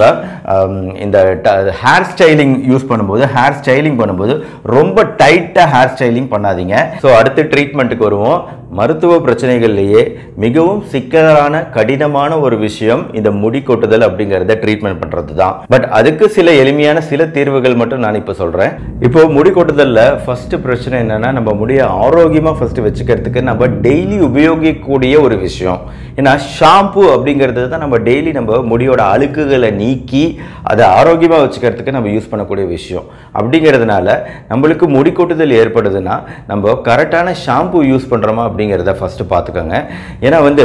இந்த ஹேர் ஸ்டைலிங் யூஸ் பண்ணும்போது ஹேர் ஸ்டைலிங் பண்ணும்போது ரொம்ப டைட்டாக ஹேர் ஸ்டைலிங் பண்ணாதீங்க ஸோ அடுத்து ட்ரீட்மெண்ட்டுக்கு வருவோம் மருத்துவ பிரச்சனைகள்லேயே மிகவும் சிக்கலான கடினமான ஒரு விஷயம் இந்த முடி கொட்டுதல் அப்படிங்கிறத ட்ரீட்மெண்ட் பண்ணுறது தான் பட் அதுக்கு சில எளிமையான சில தீர்வுகள் மட்டும் நான் இப்போ சொல்கிறேன் இப்போ முடி கொட்டுதலில் ஃபர்ஸ்ட் பிரச்சனை என்னன்னா நம்ம முடியை ஆரோக்கியமாக ஃபர்ஸ்ட் வச்சுக்கிறதுக்கு நம்ம டெய்லி உபயோகிக்கக்கூடிய ஒரு விஷயம் ஏன்னா ஷாம்பு அப்படிங்கிறது தான் நம்ம டெய்லி நம்ம முடியோட அழுக்குகளை நீக்கி அதை ஆரோக்கியமாக வச்சுக்கிறதுக்கு நம்ம யூஸ் பண்ணக்கூடிய விஷயம் அப்படிங்கிறதுனால நம்மளுக்கு முடி கொட்டுதல் ஏற்படுதுன்னா அப்படின்னா நம்ம கரெக்டான ஷாம்பு யூஸ் பண்ணுறோமா அப்படிங்கிறத ஃபஸ்ட்டு பார்த்துக்கோங்க ஏன்னா வந்து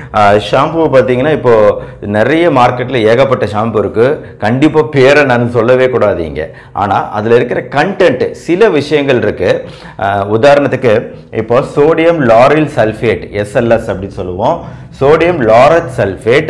ஷாம்பு பார்த்தீங்கன்னா இப்போது நிறைய மார்க்கெட்டில் ஏகப்பட்ட ஷாம்பு இருக்குது கண்டிப்பாக பேரை நான் சொல்லவே கூடாதீங்க ஆனால் அதில் இருக்கிற கண்டென்ட் சில விஷயங்கள் இருக்குது உதாரணத்துக்கு இப்போ சோடியம் லாரில் சல்ஃபேட் எஸ்எல்எஸ் அப்படின்னு சொல்லுவோம் sodium laureth sulphate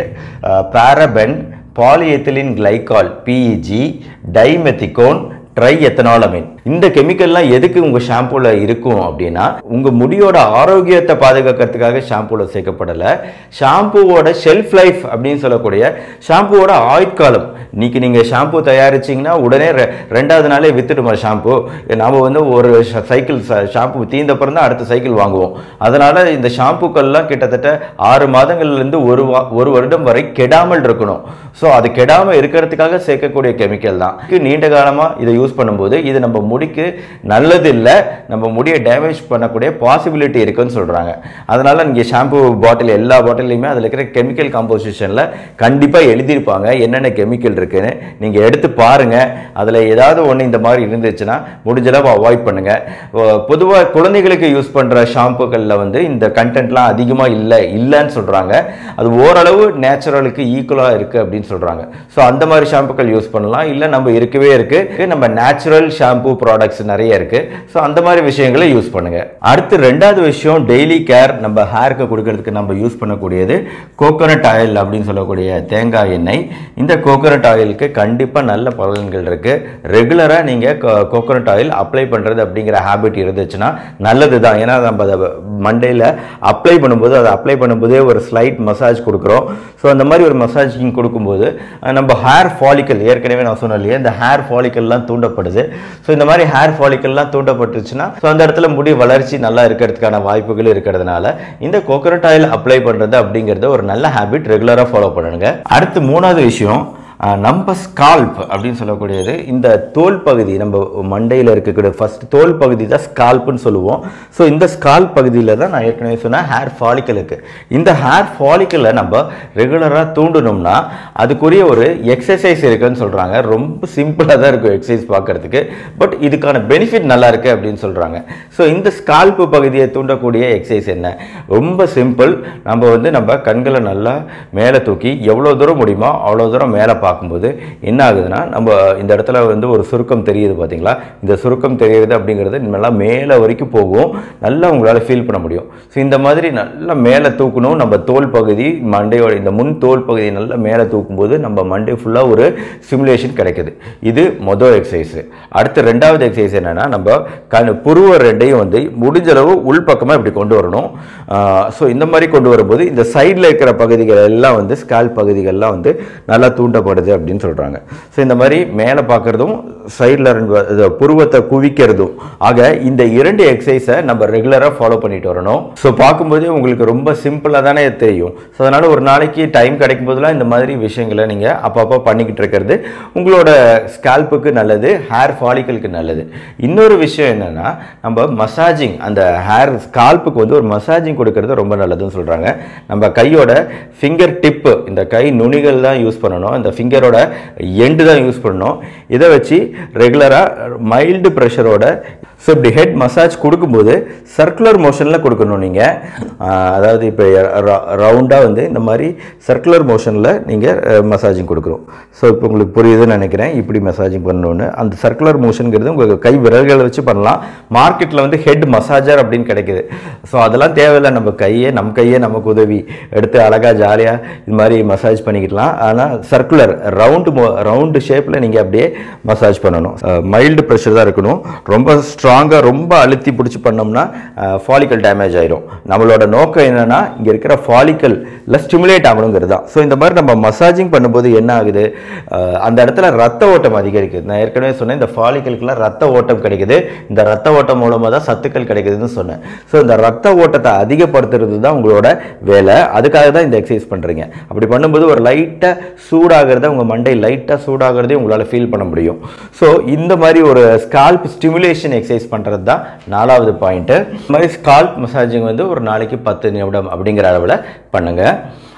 paraben polyethylene glycol P E G dimethicone triethanolamine இந்த கெமிக்கல்லாம் எதுக்கு உங்கள் ஷாம்பூவில் இருக்கும் அப்படின்னா உங்கள் முடியோட ஆரோக்கியத்தை பாதுகாக்கிறதுக்காக ஷாம்பூவில் சேர்க்கப்படலை ஷாம்பூவோட ஷெல்ஃப் லைஃப் அப்படின்னு சொல்லக்கூடிய ஷாம்பூவோட ஆயுட்காலம் இன்னைக்கு நீங்கள் ஷாம்பூ தயாரிச்சிங்கன்னா உடனே ரெ- ரெண்டாவது நாளே வித்துடுமா ஷாம்பு நாம் வந்து ஒரு ஷ- சைக்கிள் ச- ஷாம்பு தீர்ந்தப்புறம் தான் அடுத்த சைக்கிள் வாங்குவோம் அதனால் இந்த ஷாம்புக்கள்லாம் கிட்டத்தட்ட ஆறு மாதங்கள்லேருந்து ஒரு வா ஒரு வருடம் வரை கெடாமல் இருக்கணும் ஸோ அது கெடாமல் இருக்கிறதுக்காக சேர்க்கக்கூடிய கெமிக்கல் தான் இதுக்கு நீண்ட காலமாக இதை யூஸ் பண்ணும்போது இது நம்ம முடிக்கு நல்லது இல்லை நம்ம முடியை டேமேஜ் பண்ணக்கூடிய பாசிபிலிட்டி இருக்குன்னு சொல்கிறாங்க அதனால் நீங்கள் ஷாம்பு பாட்டில் எல்லா பாட்டிலையுமே அதில் இருக்கிற கெமிக்கல் காம்போசிஷனில் கண்டிப்பாக எழுதியிருப்பாங்க என்னென்ன கெமிக்கல் இருக்குன்னு நீங்கள் எடுத்து பாருங்கள் அதில் ஏதாவது ஒன்று இந்த மாதிரி இருந்துச்சுன்னா முடிஞ்ச அளவு அவாய்ட் பண்ணுங்கள் பொதுவாக குழந்தைகளுக்கு யூஸ் பண்ணுற ஷாம்புகளில் வந்து இந்த கண்டென்ட்லாம் அதிகமாக இல்லை இல்லைன்னு சொல்கிறாங்க அது ஓரளவு நேச்சுரலுக்கு ஈக்குவலாக இருக்குது அப்படின்னு சொல்கிறாங்க ஸோ அந்த மாதிரி ஷாம்புக்கள் யூஸ் பண்ணலாம் இல்லை நம்ம இருக்கவே இருக்குது நம்ம நேச்சுரல் ஷாம்பு ப்ராடக்ட்ஸ் நிறைய இருக்குது ஸோ அந்த மாதிரி விஷயங்களை யூஸ் பண்ணுங்கள் அடுத்து ரெண்டாவது விஷயம் டெய்லி கேர் நம்ம ஹேருக்கு கொடுக்கறதுக்கு நம்ம யூஸ் பண்ணக்கூடியது கோகோனட் ஆயில் அப்படின்னு சொல்லக்கூடிய தேங்காய் எண்ணெய் இந்த கோகோனட் ஆயிலுக்கு கண்டிப்பாக நல்ல பலன்கள் இருக்குது ரெகுலராக நீங்கள் கோகோனட் ஆயில் அப்ளை பண்ணுறது அப்படிங்கிற ஹேபிட் இருந்துச்சுன்னா நல்லது தான் ஏன்னா நம்ம அதை மண்டேல அப்ளை பண்ணும்போது அதை அப்ளை பண்ணும்போதே ஒரு ஸ்லைட் மசாஜ் கொடுக்குறோம் ஸோ அந்த மாதிரி ஒரு மசாஜிங் கொடுக்கும்போது அஹ், நம்ம ஹேர் ஃபாலிக்கல் ஏற்கனவே நான் சொன்னேன் இல்லையா இந்த ஹேர் ஃபாலிக்கல்லாம் தூண்டப்படுது ஸோ இந்த மாதிரி ஹேர் ஃபாலிக்கல்லாம் தூண்டப்பட்டுச்சுன்னா ஸோ அந்த இடத்துல முடி வளர்ச்சி நல்லா இருக்கிறதுக்கான வாய்ப்புகள் இருக்கிறதுனால இந்த கோகோனட் ஆயில் அப்ளை பண்ணுறது அப்படிங்கிறது ஒரு நல்ல ஹேபிட் ரெகுலராக ஃபாலோ பண்ணுங்க அடுத்து மூணாவது விஷயம் அஹ், நம்ம ஸ்கால்ப் அப்படின்னு சொல்லக்கூடியது இந்த தோல் பகுதி நம்ம மண்டையில் இருக்கக்கூடிய ஃபர்ஸ்ட் தோல் பகுதி தான் ஸ்கால்ப்னு சொல்லுவோம் ஸோ இந்த ஸ்கால்ப் பகுதியில் தான் நான் ஏற்கனவே சொன்னேன் ஹேர் ஃபாலிக்கலுக்கு இந்த ஹேர் ஃபாலிக்கலை நம்ம ரெகுலராக தூண்டணும்னா அதுக்குரிய ஒரு எக்ஸசைஸ் இருக்குன்னு சொல்கிறாங்க ரொம்ப சிம்பிளாக தான் இருக்கும் எக்ஸசைஸ் பார்க்கறதுக்கு பட் இதுக்கான பெனிஃபிட் நல்லா இருக்கு அப்படின்னு சொல்கிறாங்க ஸோ இந்த ஸ்கால்ப் பகுதியை தூண்டக்கூடிய எக்ஸசைஸ் என்ன ரொம்ப சிம்பிள் நம்ம வந்து நம்ம கண்களை நல்லா மேலே தூக்கி எவ்வளோ தூரம் முடியுமோ அவ்வளோ தூரம் மேலே பார்க்கும்போது என்ன ஆகுதுன்னா நம்ம இந்த இடத்துல வந்து ஒரு சுருக்கம் தெரியுது பார்த்தீங்களா இந்த சுருக்கம் தெரியுது அப்படிங்கிறது நல்லா மேலே வரைக்கும் போகும் நல்லா உங்களால் ஃபீல் பண்ண முடியும் ஸோ இந்த மாதிரி நல்லா மேலே தூக்கணும் நம்ம தோல் பகுதி மண்டையோட இந்த முன் தோல் பகுதியை நல்லா மேலே தூக்கும்போது நம்ம மண்டை ஃபுல்லாக ஒரு ஸ்டிமுலேஷன் கிடைக்குது இது மொதல் எக்ஸசைஸ் அடுத்து ரெண்டாவது எக்ஸசைஸ் என்னன்னா நம்ம கண் புருவ ரெண்டையும் வந்து முடிஞ்ச அளவு உள்பக்கமாக இப்படி கொண்டு வரணும் ஸோ இந்த மாதிரி கொண்டு வரும்போது இந்த சைடில் இருக்கிற பகுதிகள் எல்லாம் வந்து ஸ்கால் பகுதிகள்லாம் வந்து நல்லா தூண்டப்படுது அப்படின்னு சொல்கிறாங்க ஸோ இந்த மாதிரி மேலே பார்க்குறதும் சைடில் ரெண்டு இது புருவத்தை குவிக்கிறதும் ஆக இந்த இரண்டு எக்ஸசைஸை நம்ம ரெகுலராக ஃபாலோ பண்ணிட்டு வரணும் ஸோ பார்க்கும்போதே உங்களுக்கு ரொம்ப சிம்பிளாக தானே தெரியும் ஸோ அதனால் ஒரு நாளைக்கு டைம் கிடைக்கும் போதெல்லாம் இந்த மாதிரி விஷயங்களை நீங்கள் அப்பப்போ பண்ணிக்கிட்டு இருக்கிறது உங்களோட ஸ்கால்ப்புக்கு நல்லது ஹேர் ஃபாலிக்கலுக்கு நல்லது இன்னொரு விஷயம் என்னன்னா நம்ம மசாஜிங் அந்த ஹேர் ஸ்கால்ப்புக்கு வந்து ஒரு மசாஜிங் கொடுக்கறது ரொம்ப நல்லதுன்னு சொல்கிறாங்க நம்ம கையோட ஃபிங்கர் டிப்பு இந்த கை நுனிகள் தான் யூஸ் பண்ணணும் இந்த ஃபிங்கரோட எண்டு தான் யூஸ் பண்ணணும் இதை வச்சு ரெகுலராக மைல்டு ப்ரெஷரோட ஸோ இப்படி ஹெட் மசாஜ் கொடுக்கும்போது சர்க்குலர் மோஷனில் கொடுக்கணும் நீங்கள் அதாவது இப்போ ரவுண்டாக வந்து இந்த மாதிரி சர்க்குலர் மோஷனில் நீங்கள் மசாஜிங் கொடுக்குறோம் ஸோ இப்போ உங்களுக்கு புரியுதுன்னு நினைக்கிறேன் இப்படி மசாஜிங் பண்ணணுன்னு அந்த சர்க்குலர் மோஷனுங்கிறது உங்கள் கை விரல்களை வச்சு பண்ணலாம் மார்க்கெட்டில் வந்து ஹெட் மசாஜர் அப்படின்னு கிடைக்குது ஸோ அதெல்லாம் தேவையில்லை நம்ம கையே நம்ம கையே நமக்கு உதவி எடுத்து அழகாக ஜாலியாக இது மாதிரி மசாஜ் பண்ணிக்கிடலாம் ஆனால் சர்க்குலர் ரவுண்டு ரவுண்டு ஷேப்பில் நீங்கள் அப்படியே மசாஜ் பண்ணணும் மைல்டு ப்ரெஷர் தான் இருக்கணும் ரொம்ப ஸ்ட்ராங்காக ரொம்ப அழுத்தி பிடிச்சி பண்ணோம்னா ஃபாலிக்கல் டேமேஜ் ஆயிரும் நம்மளோட நோக்கம் என்னன்னா இங்கே இருக்கிற ஃபாலிக்கல்ல ஸ்டிமுலேட் ஆகணுங்கிறது தான் ஸோ இந்த மாதிரி நம்ம மசாஜிங் பண்ணும்போது என்ன ஆகுது அஹ், அந்த இடத்துல ரத்த ஓட்டம் அதிகரிக்குது நான் ஏற்கனவே சொன்னேன் இந்த ஃபாலிக்கலுக்குலாம் ரத்த ஓட்டம் கிடைக்குது இந்த ரத்த ஓட்டம் மூலமாக தான் சத்துக்கள் கிடைக்குதுன்னு சொன்னேன் ஸோ இந்த ரத்த ஓட்டத்தை அதிகப்படுத்துறது தான் உங்களோட வேலை அதுக்காக தான் இந்த எக்ஸசைஸ் பண்ணுறீங்க அப்படி பண்ணும்போது ஒரு லைட்டாக சூடாகிறத உங்கள் மண்டை லைட்டாக சூடாகிறதே உங்களால் ஃபீல் பண்ண முடியும் ஸோ இந்த மாதிரி ஒரு ஸ்கால்ப் ஸ்டிமுலேஷன் எக்ஸசைஸ் பண்ணுறது தான் நாலாவது பாயிண்ட்டு இந்த மாதிரி ஸ்கால்ப் மசாஜிங் வந்து ஒரு நாளைக்கு பத்து நிமிடம் அப்படிங்கிற அளவில் பண்ணுங்கள்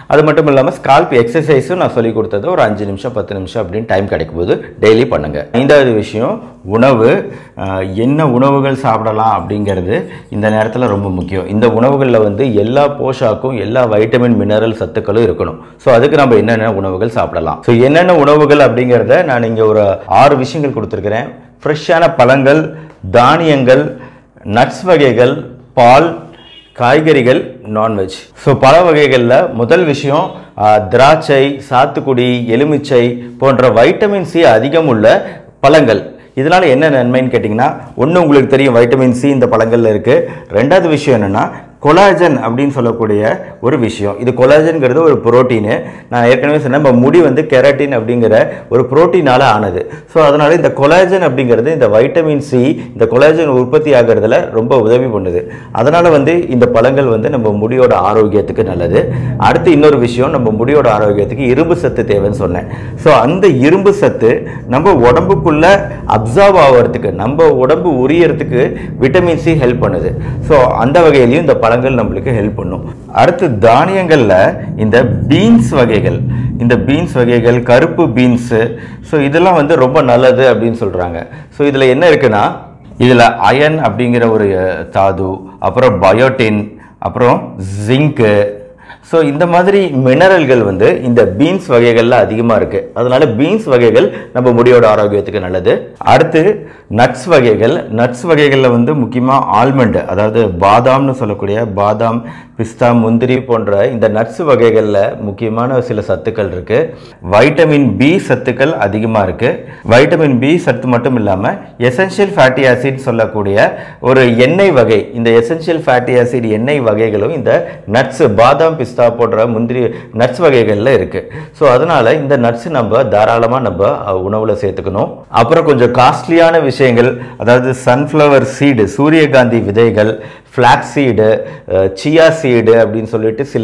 அது மட்டும் இல்லாமல் ஸ்கால்ப் எக்ஸசைஸும் நான் சொல்லி கொடுத்தது ஒரு அஞ்சு நிமிஷம் பத்து நிமிஷம் அப்படின்னு டைம் கிடைக்கும் போது டெய்லி பண்ணுங்க ஐந்தாவது விஷயம் உணவு அஹ், என்ன உணவுகள் சாப்பிடலாம் அப்படிங்கிறது இந்த நேரத்தில் ரொம்ப முக்கியம் இந்த உணவுகளில் வந்து எல்லா போஷாக்கும் எல்லா வைட்டமின் மினரல் சத்துக்களும் இருக்கணும் ஸோ அதுக்கு நம்ம என்னென்ன உணவுகள் சாப்பிடலாம் ஸோ என்னென்ன உணவுகள் அப்படிங்கிறத நான் இங்கே ஒரு ஆறு விஷயங்கள் கொடுத்துருக்கிறேன் ஃப்ரெஷ்ஷான பழங்கள் தானியங்கள் நட்ஸ் வகைகள் பால் காய்கறிகள் நான்வெஜ் ஸோ பல வகைகளில் முதல் விஷயம் ஆ, திராட்சை சாத்துக்குடி எலுமிச்சை போன்ற வைட்டமின் சி அதிகம் உள்ள பழங்கள் இதனால் என்ன நன்மைன்னு கேட்டிங்கன்னா ஒன்று உங்களுக்கு தெரியும் வைட்டமின் சி இந்த பழங்களில் இருக்குது ரெண்டாவது விஷயம் என்னென்னா கொலாஜன் அப்படின்னு சொல்லக்கூடிய ஒரு விஷயம் இது கொலாஜன்கிறது ஒரு புரோட்டீனு நான் ஏற்கனவே சொன்னேன் நம்ம முடி வந்து கெராட்டின் அப்படிங்கிற ஒரு புரோட்டீனால் ஆனது ஸோ அதனால் இந்த கொலாஜன் அப்படிங்கிறது இந்த வைட்டமின் சி இந்த கொலாஜன் உற்பத்தி ஆகிறதுல ரொம்ப உதவி பண்ணுது அதனால் வந்து இந்த பழங்கள் வந்து நம்ம முடியோட ஆரோக்கியத்துக்கு நல்லது அடுத்து இன்னொரு விஷயம் நம்ம முடியோட ஆரோக்கியத்துக்கு இரும்பு சத்து தேவைன்னு சொன்னேன் ஸோ அந்த இரும்பு சத்து நம்ம உடம்புக்குள்ள அப்சர்வ் ஆகிறதுக்கு நம்ம உடம்பு உரியறதுக்கு விட்டமின் சி ஹெல்ப் பண்ணுது ஸோ அந்த வகையிலையும் இந்த பழங்கள் நம்மளுக்கு ஹெல்ப் பண்ணும் அடுத்து தானியங்களில் இந்த பீன்ஸ் வகைகள் இந்த பீன்ஸ் வகைகள் கருப்பு பீன்ஸு ஸோ இதெல்லாம் வந்து ரொம்ப நல்லது அப்படின்னு சொல்கிறாங்க ஸோ இதில் என்ன இருக்குன்னா இதில் அயன் அப்படிங்கிற ஒரு அஹ், தாது அப்புறம் பயோட்டின் அப்புறம் ஜிங்க்கு ஸோ இந்த மாதிரி மினரல்கள் வந்து இந்த பீன்ஸ் வகைகளில் அதிகமாக இருக்குது அதனால பீன்ஸ் வகைகள் நம்ம முடியோட ஆரோக்கியத்துக்கு நல்லது அடுத்து நட்ஸ் வகைகள் நட்ஸ் வகைகளில் வந்து முக்கியமாக ஆல்மண்ட் அதாவது பாதாம்னு சொல்லக்கூடிய பாதாம் பிஸ்தா முந்திரி போன்ற இந்த நட்ஸ் வகைகளில் முக்கியமான சில சத்துக்கள் இருக்குது வைட்டமின் பி சத்துக்கள் அதிகமாக இருக்குது வைட்டமின் பி சத்து மட்டும் இல்லாமல் எசென்ஷியல் ஃபேட்டி ஆசிட் சொல்லக்கூடிய ஒரு எண்ணெய் வகை இந்த எசென்ஷியல் ஃபேட்டி ஆசிட் எண்ணெய் வகைகளும் இந்த நட்ஸ் பாதாம் பிஸ்தா போன்ற முந்திரி நட்ஸ் வகைகளில் இருக்குது ஸோ அதனால் இந்த நட்ஸ் நம்ம தாராளமாக நம்ம உணவில் சேர்த்துக்கணும் அப்புறம் கொஞ்சம் காஸ்ட்லியான விஷயங்கள் அதாவது சன்ஃப்ளவர் சீடு சூரியகாந்தி விதைகள் ஃப்ளாக்ஸ் சீடு சியா சீடு அப்படின்னு சொல்லிட்டு சில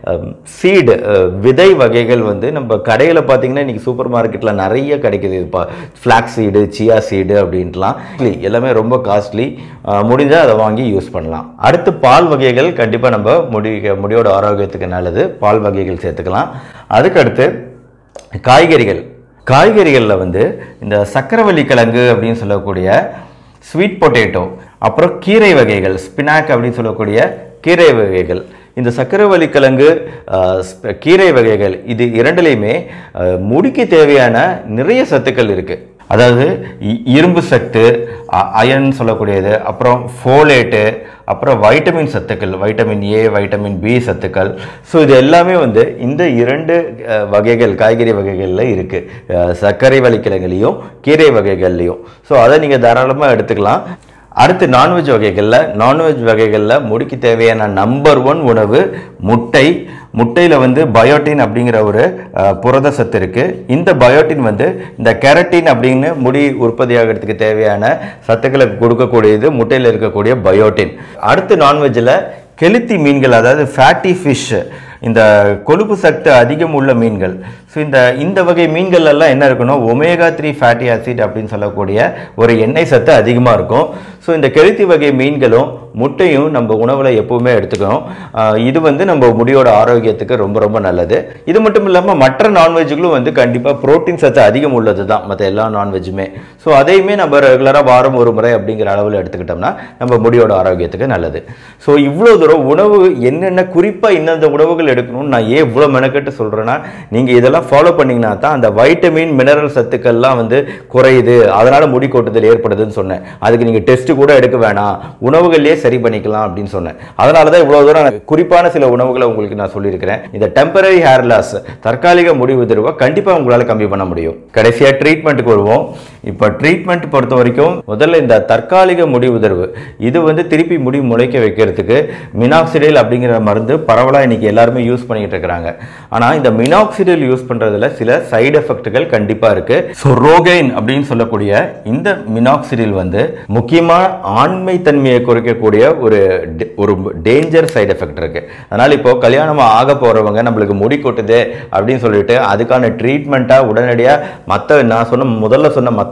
சீடு விதை வகைகள் வந்து நம்ம கடையில் பார்த்தீங்கன்னா இன்றைக்கி சூப்பர் மார்க்கெட்டில் நிறைய கிடைக்குது இப்போ ஃப்ளாக்ஸ் சீடு சியா சீடு அப்படின்ட்டுலாம் இல்லை, எல்லாமே ரொம்ப காஸ்ட்லி முடிஞ்சால் அதை வாங்கி யூஸ் பண்ணலாம் அடுத்து பால் வகைகள் கண்டிப்பாக நம்ம முடி முடியோட ஆரோக்கியத்துக்கு நல்லது பால் வகைகள் சேர்த்துக்கலாம் அதுக்கடுத்து காய்கறிகள் காய்கறிகளில் வந்து இந்த சக்கரவள்ளி கிழங்கு அப்படின்னு சொல்லக்கூடிய ஸ்வீட் பொட்டேட்டோ அப்புறம் கீரை வகைகள் ஸ்பினாக் அப்படின்னு சொல்லக்கூடிய கீரை வகைகள் இந்த சக்கரவள்ளி கிழங்கு ஆஹ், ஸ்ப- கீரை வகைகள் இது இரண்டுலேயுமே ஆஹ், முடிக்கு தேவையான நிறைய சத்துக்கள் இருக்குது அதாவது இ- இரும்பு சத்து அ- அயன் சொல்லக்கூடியது அப்புறம் ஃபோலேட்டு அப்புறம் வைட்டமின் சத்துக்கள் வைட்டமின் ஏ வைட்டமின் பி சத்துக்கள் ஸோ இது எல்லாமே வந்து இந்த இரண்டு அஹ், வகைகள் காய்கறி வகைகளில் இருக்குது சர்க்கரை வழிக்கிழங்குலையும் கீரை வகைகள்லையும் ஸோ அதை நீங்கள் தாராளமாக எடுத்துக்கலாம் அடுத்து நான்வெஜ் வகைகளில் நான்வெஜ் வகைகளில் முடிக்கு தேவையான நம்பர் ஒன் உணவு முட்டை முட்டையில் வந்து பயோட்டின் அப்படிங்கிற ஒரு அஹ், புரத சத்து இருக்குது இந்த பயோட்டின் வந்து இந்த கெரட்டின் அப்படின்னு முடி உற்பத்தியாகிறதுக்கு தேவையான சத்துக்களை கொடுக்கக்கூடியது முட்டையில் இருக்கக்கூடிய பயோட்டின் அடுத்து நான்வெஜ்ஜில் கெளுத்தி மீன்கள் அதாவது ஃபேட்டி ஃபிஷ் இந்த கொழுப்பு சத்து அதிகம் உள்ள மீன்கள் ஸோ இந்த இந்த வகை மீன்கள் எல்லாம் என்ன இருக்குன்னா ஒமேகா த்ரீ ஃபேட்டி ஆசிட் அப்படின்னு சொல்லக்கூடிய ஒரு எண்ணெய் சத்து அதிகமாக இருக்கும் ஸோ இந்த கெளுத்தி வகை மீன்களும் முட்டையும் நம்ம உணவில் எப்பவுமே எடுத்துக்கணும் ஆஹ் இது வந்து நம்ம முடியோட ஆரோக்கியத்துக்கு ரொம்ப ரொம்ப நல்லது இது மட்டும் இல்லாமல் மற்ற நான்வெஜ்களும் வந்து கண்டிப்பாக புரோட்டீன் சத்து அதிகம் உள்ளது தான் மற்ற எல்லா நான்வெஜ்ஜுமே ஸோ அதையுமே நம்ம ரெகுலராக வாரம் ஒரு முறை அப்படிங்கிற அளவில் எடுத்துக்கிட்டோம்னா நம்ம முடியோட ஆரோக்கியத்துக்கு நல்லது ஸோ இவ்வளோ தூரம் உணவு என்னென்ன குறிப்பாக இந்தந்த உணவுகள் எடுக்கணும்னு நான் ஏன் இவ்வளோ மெனக்கெட்டு சொல்கிறேன்னா நீங்கள் இதெல்லாம் ஃபாலோ பண்ணீங்கன்னா தான் அந்த வைட்டமின் மினரல் சத்துக்கள்லாம் வந்து குறையுது அதனால் முடி கொட்டுதல் ஏற்படுதுன்னு சொன்னேன் அதுக்கு நீங்கள் டெஸ்ட்டு கூட எடுக்க வேணாம் உணவுகள்லேயே சரி பண்ணிக்கலாம் அப்படின்னு சொன்னேன் அதனால தான் இவ்வளோ தூரம் நான் குறிப்பான சில உணவுகளை உங்களுக்கு நான் சொல்லியிருக்கிறேன் இந்த டெம்பரரி ஹேர் லாஸ் தற்காலிக முடி உதிர்வை கண்டிப்பாக உங்களால் கம்மி பண்ண முடியும் கடைசியாக ட்ரீட்மெண்ட்டுக்கு வருவோம் இப்போ ட்ரீட்மெண்ட் பொறுத்த வரைக்கும் முதல்ல இந்த தற்காலிக முடி உதிர்வு இது வந்து திருப்பி முடி முளைக்க வைக்கிறதுக்கு மினாக்சிடைல் அப்படிங்கிற மருந்து பரவலாக இன்னைக்கு எல்லாருமே யூஸ் பண்ணிக்கிட்டு இருக்கிறாங்க ஆனால் இந்த மினாக்சிடைல் யூஸ் பண்ணுறதுல சில சைடு எஃபெக்ட்டுகள் கண்டிப்பாக இருக்கு ஸோ ரோகைன் அப்படின்னு சொல்லக்கூடிய இந்த மினாக்சிடில் வந்து முக்கியமாக ஆண்மை தன்மையை குறைக்கக்கூடிய ஒரு ட- ஒரு டேஞ்சர் சைடு எஃபெக்ட் இருக்கு அதனால் இப்போ கல்யாணம் ஆக போகிறவங்க நம்மளுக்கு முடி கொட்டுது அப்படின்னு சொல்லிட்டு அதுக்கான ட்ரீட்மெண்ட்டாக உடனடியாக மற்ற நான் சொன்ன முதல்ல சொன்ன மற்ற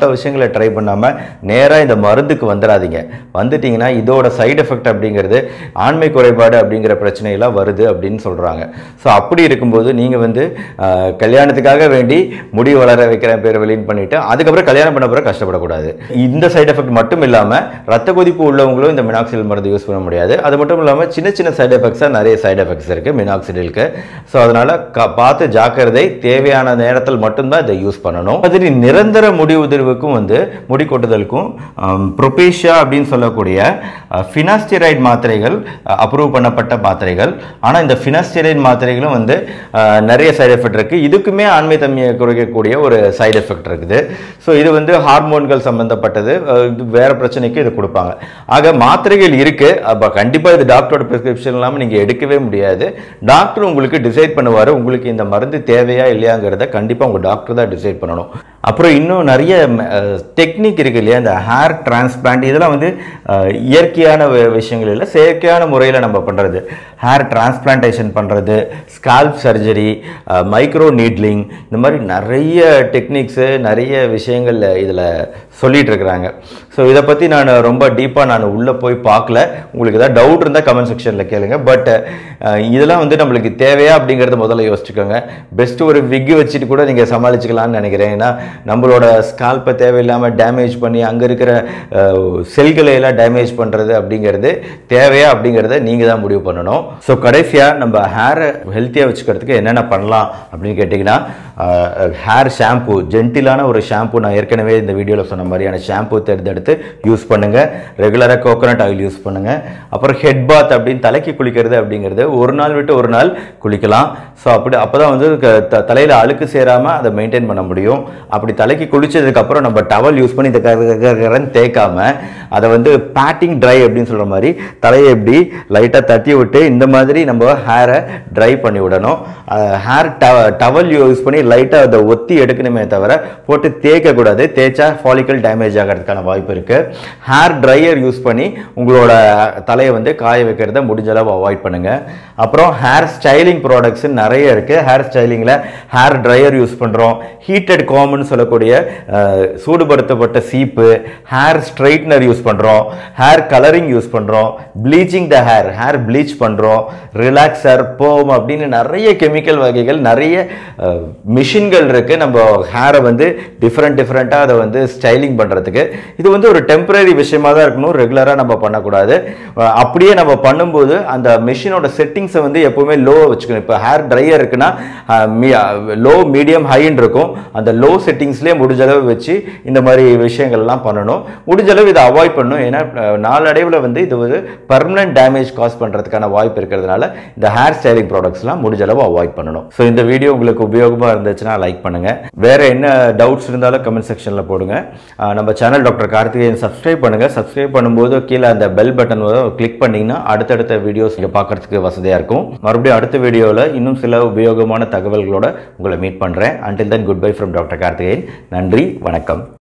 மற்ற விஷயங்களை ட்ரை பண்ணாமல் நேராக இந்த மருந்துக்கு வந்துடாதீங்க வந்துட்டீங்கன்னா இதோட சைடு எஃபெக்ட் அப்படிங்கிறது ஆண்மை குறைபாடு அப்படிங்கிற பிரச்சனையெல்லாம் வருது அப்படின்னு சொல்கிறாங்க ஸோ அப்படி இருக்கும்போது நீங்கள் வந்து ஆஹ், கல்யாணத்துக்காக வேண்டி முடி வளர வைக்கிற பேர் வெளியின் பண்ணிட்டு அதுக்கப்புறம் கல்யாணம் பண்ண பிறகு கஷ்டப்படக்கூடாது இந்த சைடு எஃபெக்ட் மட்டும் இல்லாமல் ரத்த கொதிப்பு உள்ளவங்களும் இந்த மினாக்சில் மருந்து யூஸ் பண்ண முடியாது அது மட்டும் இல்லாமல் சின்ன சின்ன சைடு எஃபெக்ட்ஸாக நிறைய சைடு எஃபெக்ட்ஸ் இருக்குது மினாக்சிடிலுக்கு ஸோ அதனால் க பார்த்து ஜாக்கிரதை தேவையான நேரத்தில் மட்டும்தான் இதை யூஸ் பண்ணணும் மாதிரி நிரந்தர முடி உதிர்வுக்கும் வந்து முடி கொட்டுதலுக்கும் ப்ரொபேஷியா அப்படின்னு சொல்லக்கூடிய ஃபினாஸ்டிரைட் மாத்திரைகள் அப்ரூவ் பண்ணப்பட்ட மாத்திரைகள் ஆனால் இந்த ஃபினாஸ்டிரைட் மாத்திரைகளும் வந்து அஹ், நிறைய சைடு எஃபெக்ட் இருக்குது இதுக்குமே ஆண்மை தன்மையை குறைக்கக்கூடிய ஒரு சைடு எஃபெக்ட் இருக்குது ஸோ இது வந்து ஹார்மோன்கள் சம்பந்தப்பட்டது அஹ், இது வேற பிரச்சனைக்கு இது கொடுப்பாங்க ஆக மாத்திரைகள் இருக்குது அப்போ கண்டிப்பாக இது டாக்டரோட ப்ரிஸ்கிரிப்ஷன் இல்லாமல் நீங்கள் எடுக்கவே முடியாது டாக்டர் உங்களுக்கு டிசைட் பண்ணுவார் உங்களுக்கு இந்த மருந்து தேவையா இல்லையாங்கிறத கண்டிப்பாக உங்கள் டாக்டர் தான் டிசைட் பண்ணணும் அப்புறம் இன்னும் நிறைய டெக்னிக் இருக்கு இல்லையா இந்த ஹேர் டிரான்ஸ்பிளான்ட் இதெல்லாம் வந்து அஹ், இயற்கையான வி- விஷயங்கள் இல்லை செயற்கையான முறையில் நம்ம பண்ணுறது ஹேர் டிரான்ஸ்பிளான்டேஷன் பண்ணுறது ஸ்கால்ப் சர்ஜரி மைக்ரோ நீட்லிங் இந்த மாதிரி நிறைய டெக்னிக்ஸு நிறைய விஷயங்கள் இதில் சொல்லிட்டு இருக்கிறாங்க ஸோ இதை பற்றி நான் ரொம்ப டீப்பாக நான் உள்ளே போய் பார்க்கல உங்களுக்கு ஏதாவது டவுட் இருந்தால் கமெண்ட் செக்ஷனில் கேளுங்க பட் இதெல்லாம் வந்து நம்மளுக்கு தேவையா அப்படிங்கிறத முதல்ல யோசிச்சுக்கோங்க பெஸ்ட் ஒரு விக் வச்சுட்டு கூட நீங்கள் சமாளிச்சுக்கலாம்னு நினைக்கிறேன் ஏன்னா நம்மளோட ஸ்கால்ப்பை தேவையில்லாமல் டேமேஜ் பண்ணி அங்கே இருக்கிற செல்களை எல்லாம் டேமேஜ் பண்ணுறது அப்படிங்கிறது தேவையா அப்படிங்கிறத நீங்கள் தான் முடிவு பண்ணணும் ஸோ கடைசியாக நம்ம ஹேரை ஹெல்த்தியாக வச்சுக்கிறதுக்கு என்னென்ன பண்ணலாம் அப்படின்னு கேட்டிங்கன்னா ஹேர் ஷாம்பு ஜென்டிலான ஒரு ஷாம்பு நான் ஏற்கனவே இந்த வீடியோவில் சொன்ன மாதிரியான ஷாம்பு தேர்ந்தெடுத்து யூஸ் பண்ணுங்கள் ரெகுலராக கோகோனட் ஆயில் யூஸ் பண்ணுங்கள் அப்புறம் ஹெட் பாத் அப்படின்னு தலைக்கு குளிக்கிறது அப்படிங்கிறது ஒரு நாள் விட்டு ஒரு நாள் குளிக்கலாம் ஸோ அப்படி அப்போ தான் வந்து தலையில் அழுக்கு சேராமல் அதை மெயின்டைன் பண்ண முடியும் அப்படி தலைக்கு குளிச்சதுக்கப்புறம் நம்ம டவல் யூஸ் பண்ணி இந்த கர- கர- கரன்னு தேய்க்காம அதை வந்து பேட்டிங் ட்ரை அப்படின்னு சொல்கிற மாதிரி தலையை எப்படி லைட்டாக தட்டி விட்டு இந்த மாதிரி நம்ம ஹேரை ட்ரை பண்ணி விடணும் ஹேர் டவல் யூஸ் பண்ணி லைட்டாக அதை ஒத்தி எடுக்கணுமே தவிர போட்டு தேய்க்கக்கூடாது தேய்ச்சா ஃபாலிக்கல் டேமேஜ் ஆகிறதுக்கான வாய்ப்பு இருக்குது ஹேர் ட்ரையர் யூஸ் பண்ணி உங்களோட தலையை வந்து காய வைக்கிறத முடிஞ்ச அளவு அவாய்ட் பண்ணுங்கள் அப்புறம் ஹேர் ஸ்டைலிங் ப்ராடக்ட்ஸ் நிறைய இருக்குது ஹேர் ஸ்டைலிங்கில் ஹேர் ட்ரையர் யூஸ் பண்ணுறோம் ஹீட்டட் காமன் சொல்லக்கூடிய அஹ், சூடுபடுத்தப்பட்ட சீப்பு ஹேர் ஸ்ட்ரைட்னர் யூஸ் பண்ணுறோம் ஹேர் கலரிங் யூஸ் பண்ணுறோம் bleaching the hair hair bleach பண்ணுறோம் ரிலாக்ஸர் போம் அப்படின்னு நிறைய கெமிக்கல் வகைகள் நிறைய மிஷின்கள் இருக்குது நம்ம ஹேரை வந்து டிஃப்ரெண்ட் டிஃப்ரெண்ட்டாக அதை வந்து ஸ்டைலிங் பண்ணுறதுக்கு இது வந்து ஒரு டெம்பரரி விஷயமா தான் இருக்கணும் ரெகுலராக நம்ம பண்ணக்கூடாது அஹ், அப்படியே நம்ம பண்ணும்போது அந்த மிஷினோட செட்டிங்ஸை வந்து எப்போவுமே லோ வச்சுக்கணும் இப்போ ஹேர் ட்ரையர் இருக்குன்னா லோ மீடியம் ஹைன்னு இருக்கும் அந்த லோ செட்டிங்ஸ்லேயே முடிஞ்ச அளவு வச்சு இந்த மாதிரி விஷயங்கள்லாம் பண்ணணும் முடிஞ்ச அளவு இதை அவாய்ட் பண்ணணும் ஏன்னா அஹ், நாளடைவில் வந்து இது ஒரு பர்மனன்ட் டேமேஜ் காஸ் பண்ணுறதுக்கான வாய்ப்பு இருக்கிறதுனால இந்த ஹேர் ஸ்டைலிங் ப்ராடக்ட்ஸ்லாம் முடிஞ்ச அளவு அவாய்ட் பண்ணணும் ஸோ இந்த வீடியோ உங்களுக்கு உபயோகமாக இருந்துச்சுன்னா லைக் பண்ணுங்கள் வேறு என்ன டவுட்ஸ் இருந்தாலும் கமெண்ட் செக்ஷனில் போடுங்க அஹ், நம்ம சேனல் டாக்டர் கார்த்திகேயன் சப்ஸ்கிரைப் பண்ணுங்கள் சப்ஸ்கிரைப் பண்ணும்போது கீழே அந்த பெல் பட்டன் கிளிக் பண்ணிங்கன்னா அடுத்தடுத்த வீடியோஸ் நீங்கள் பார்க்கறதுக்கு வசதியாக இருக்கும் மறுபடியும் அடுத்த வீடியோவில் இன்னும் சில உபயோகமான தகவல்களோட உங்களை மீட் பண்ணுறேன் until then good bye from doctor Karthikeyan நன்றி வணக்கம்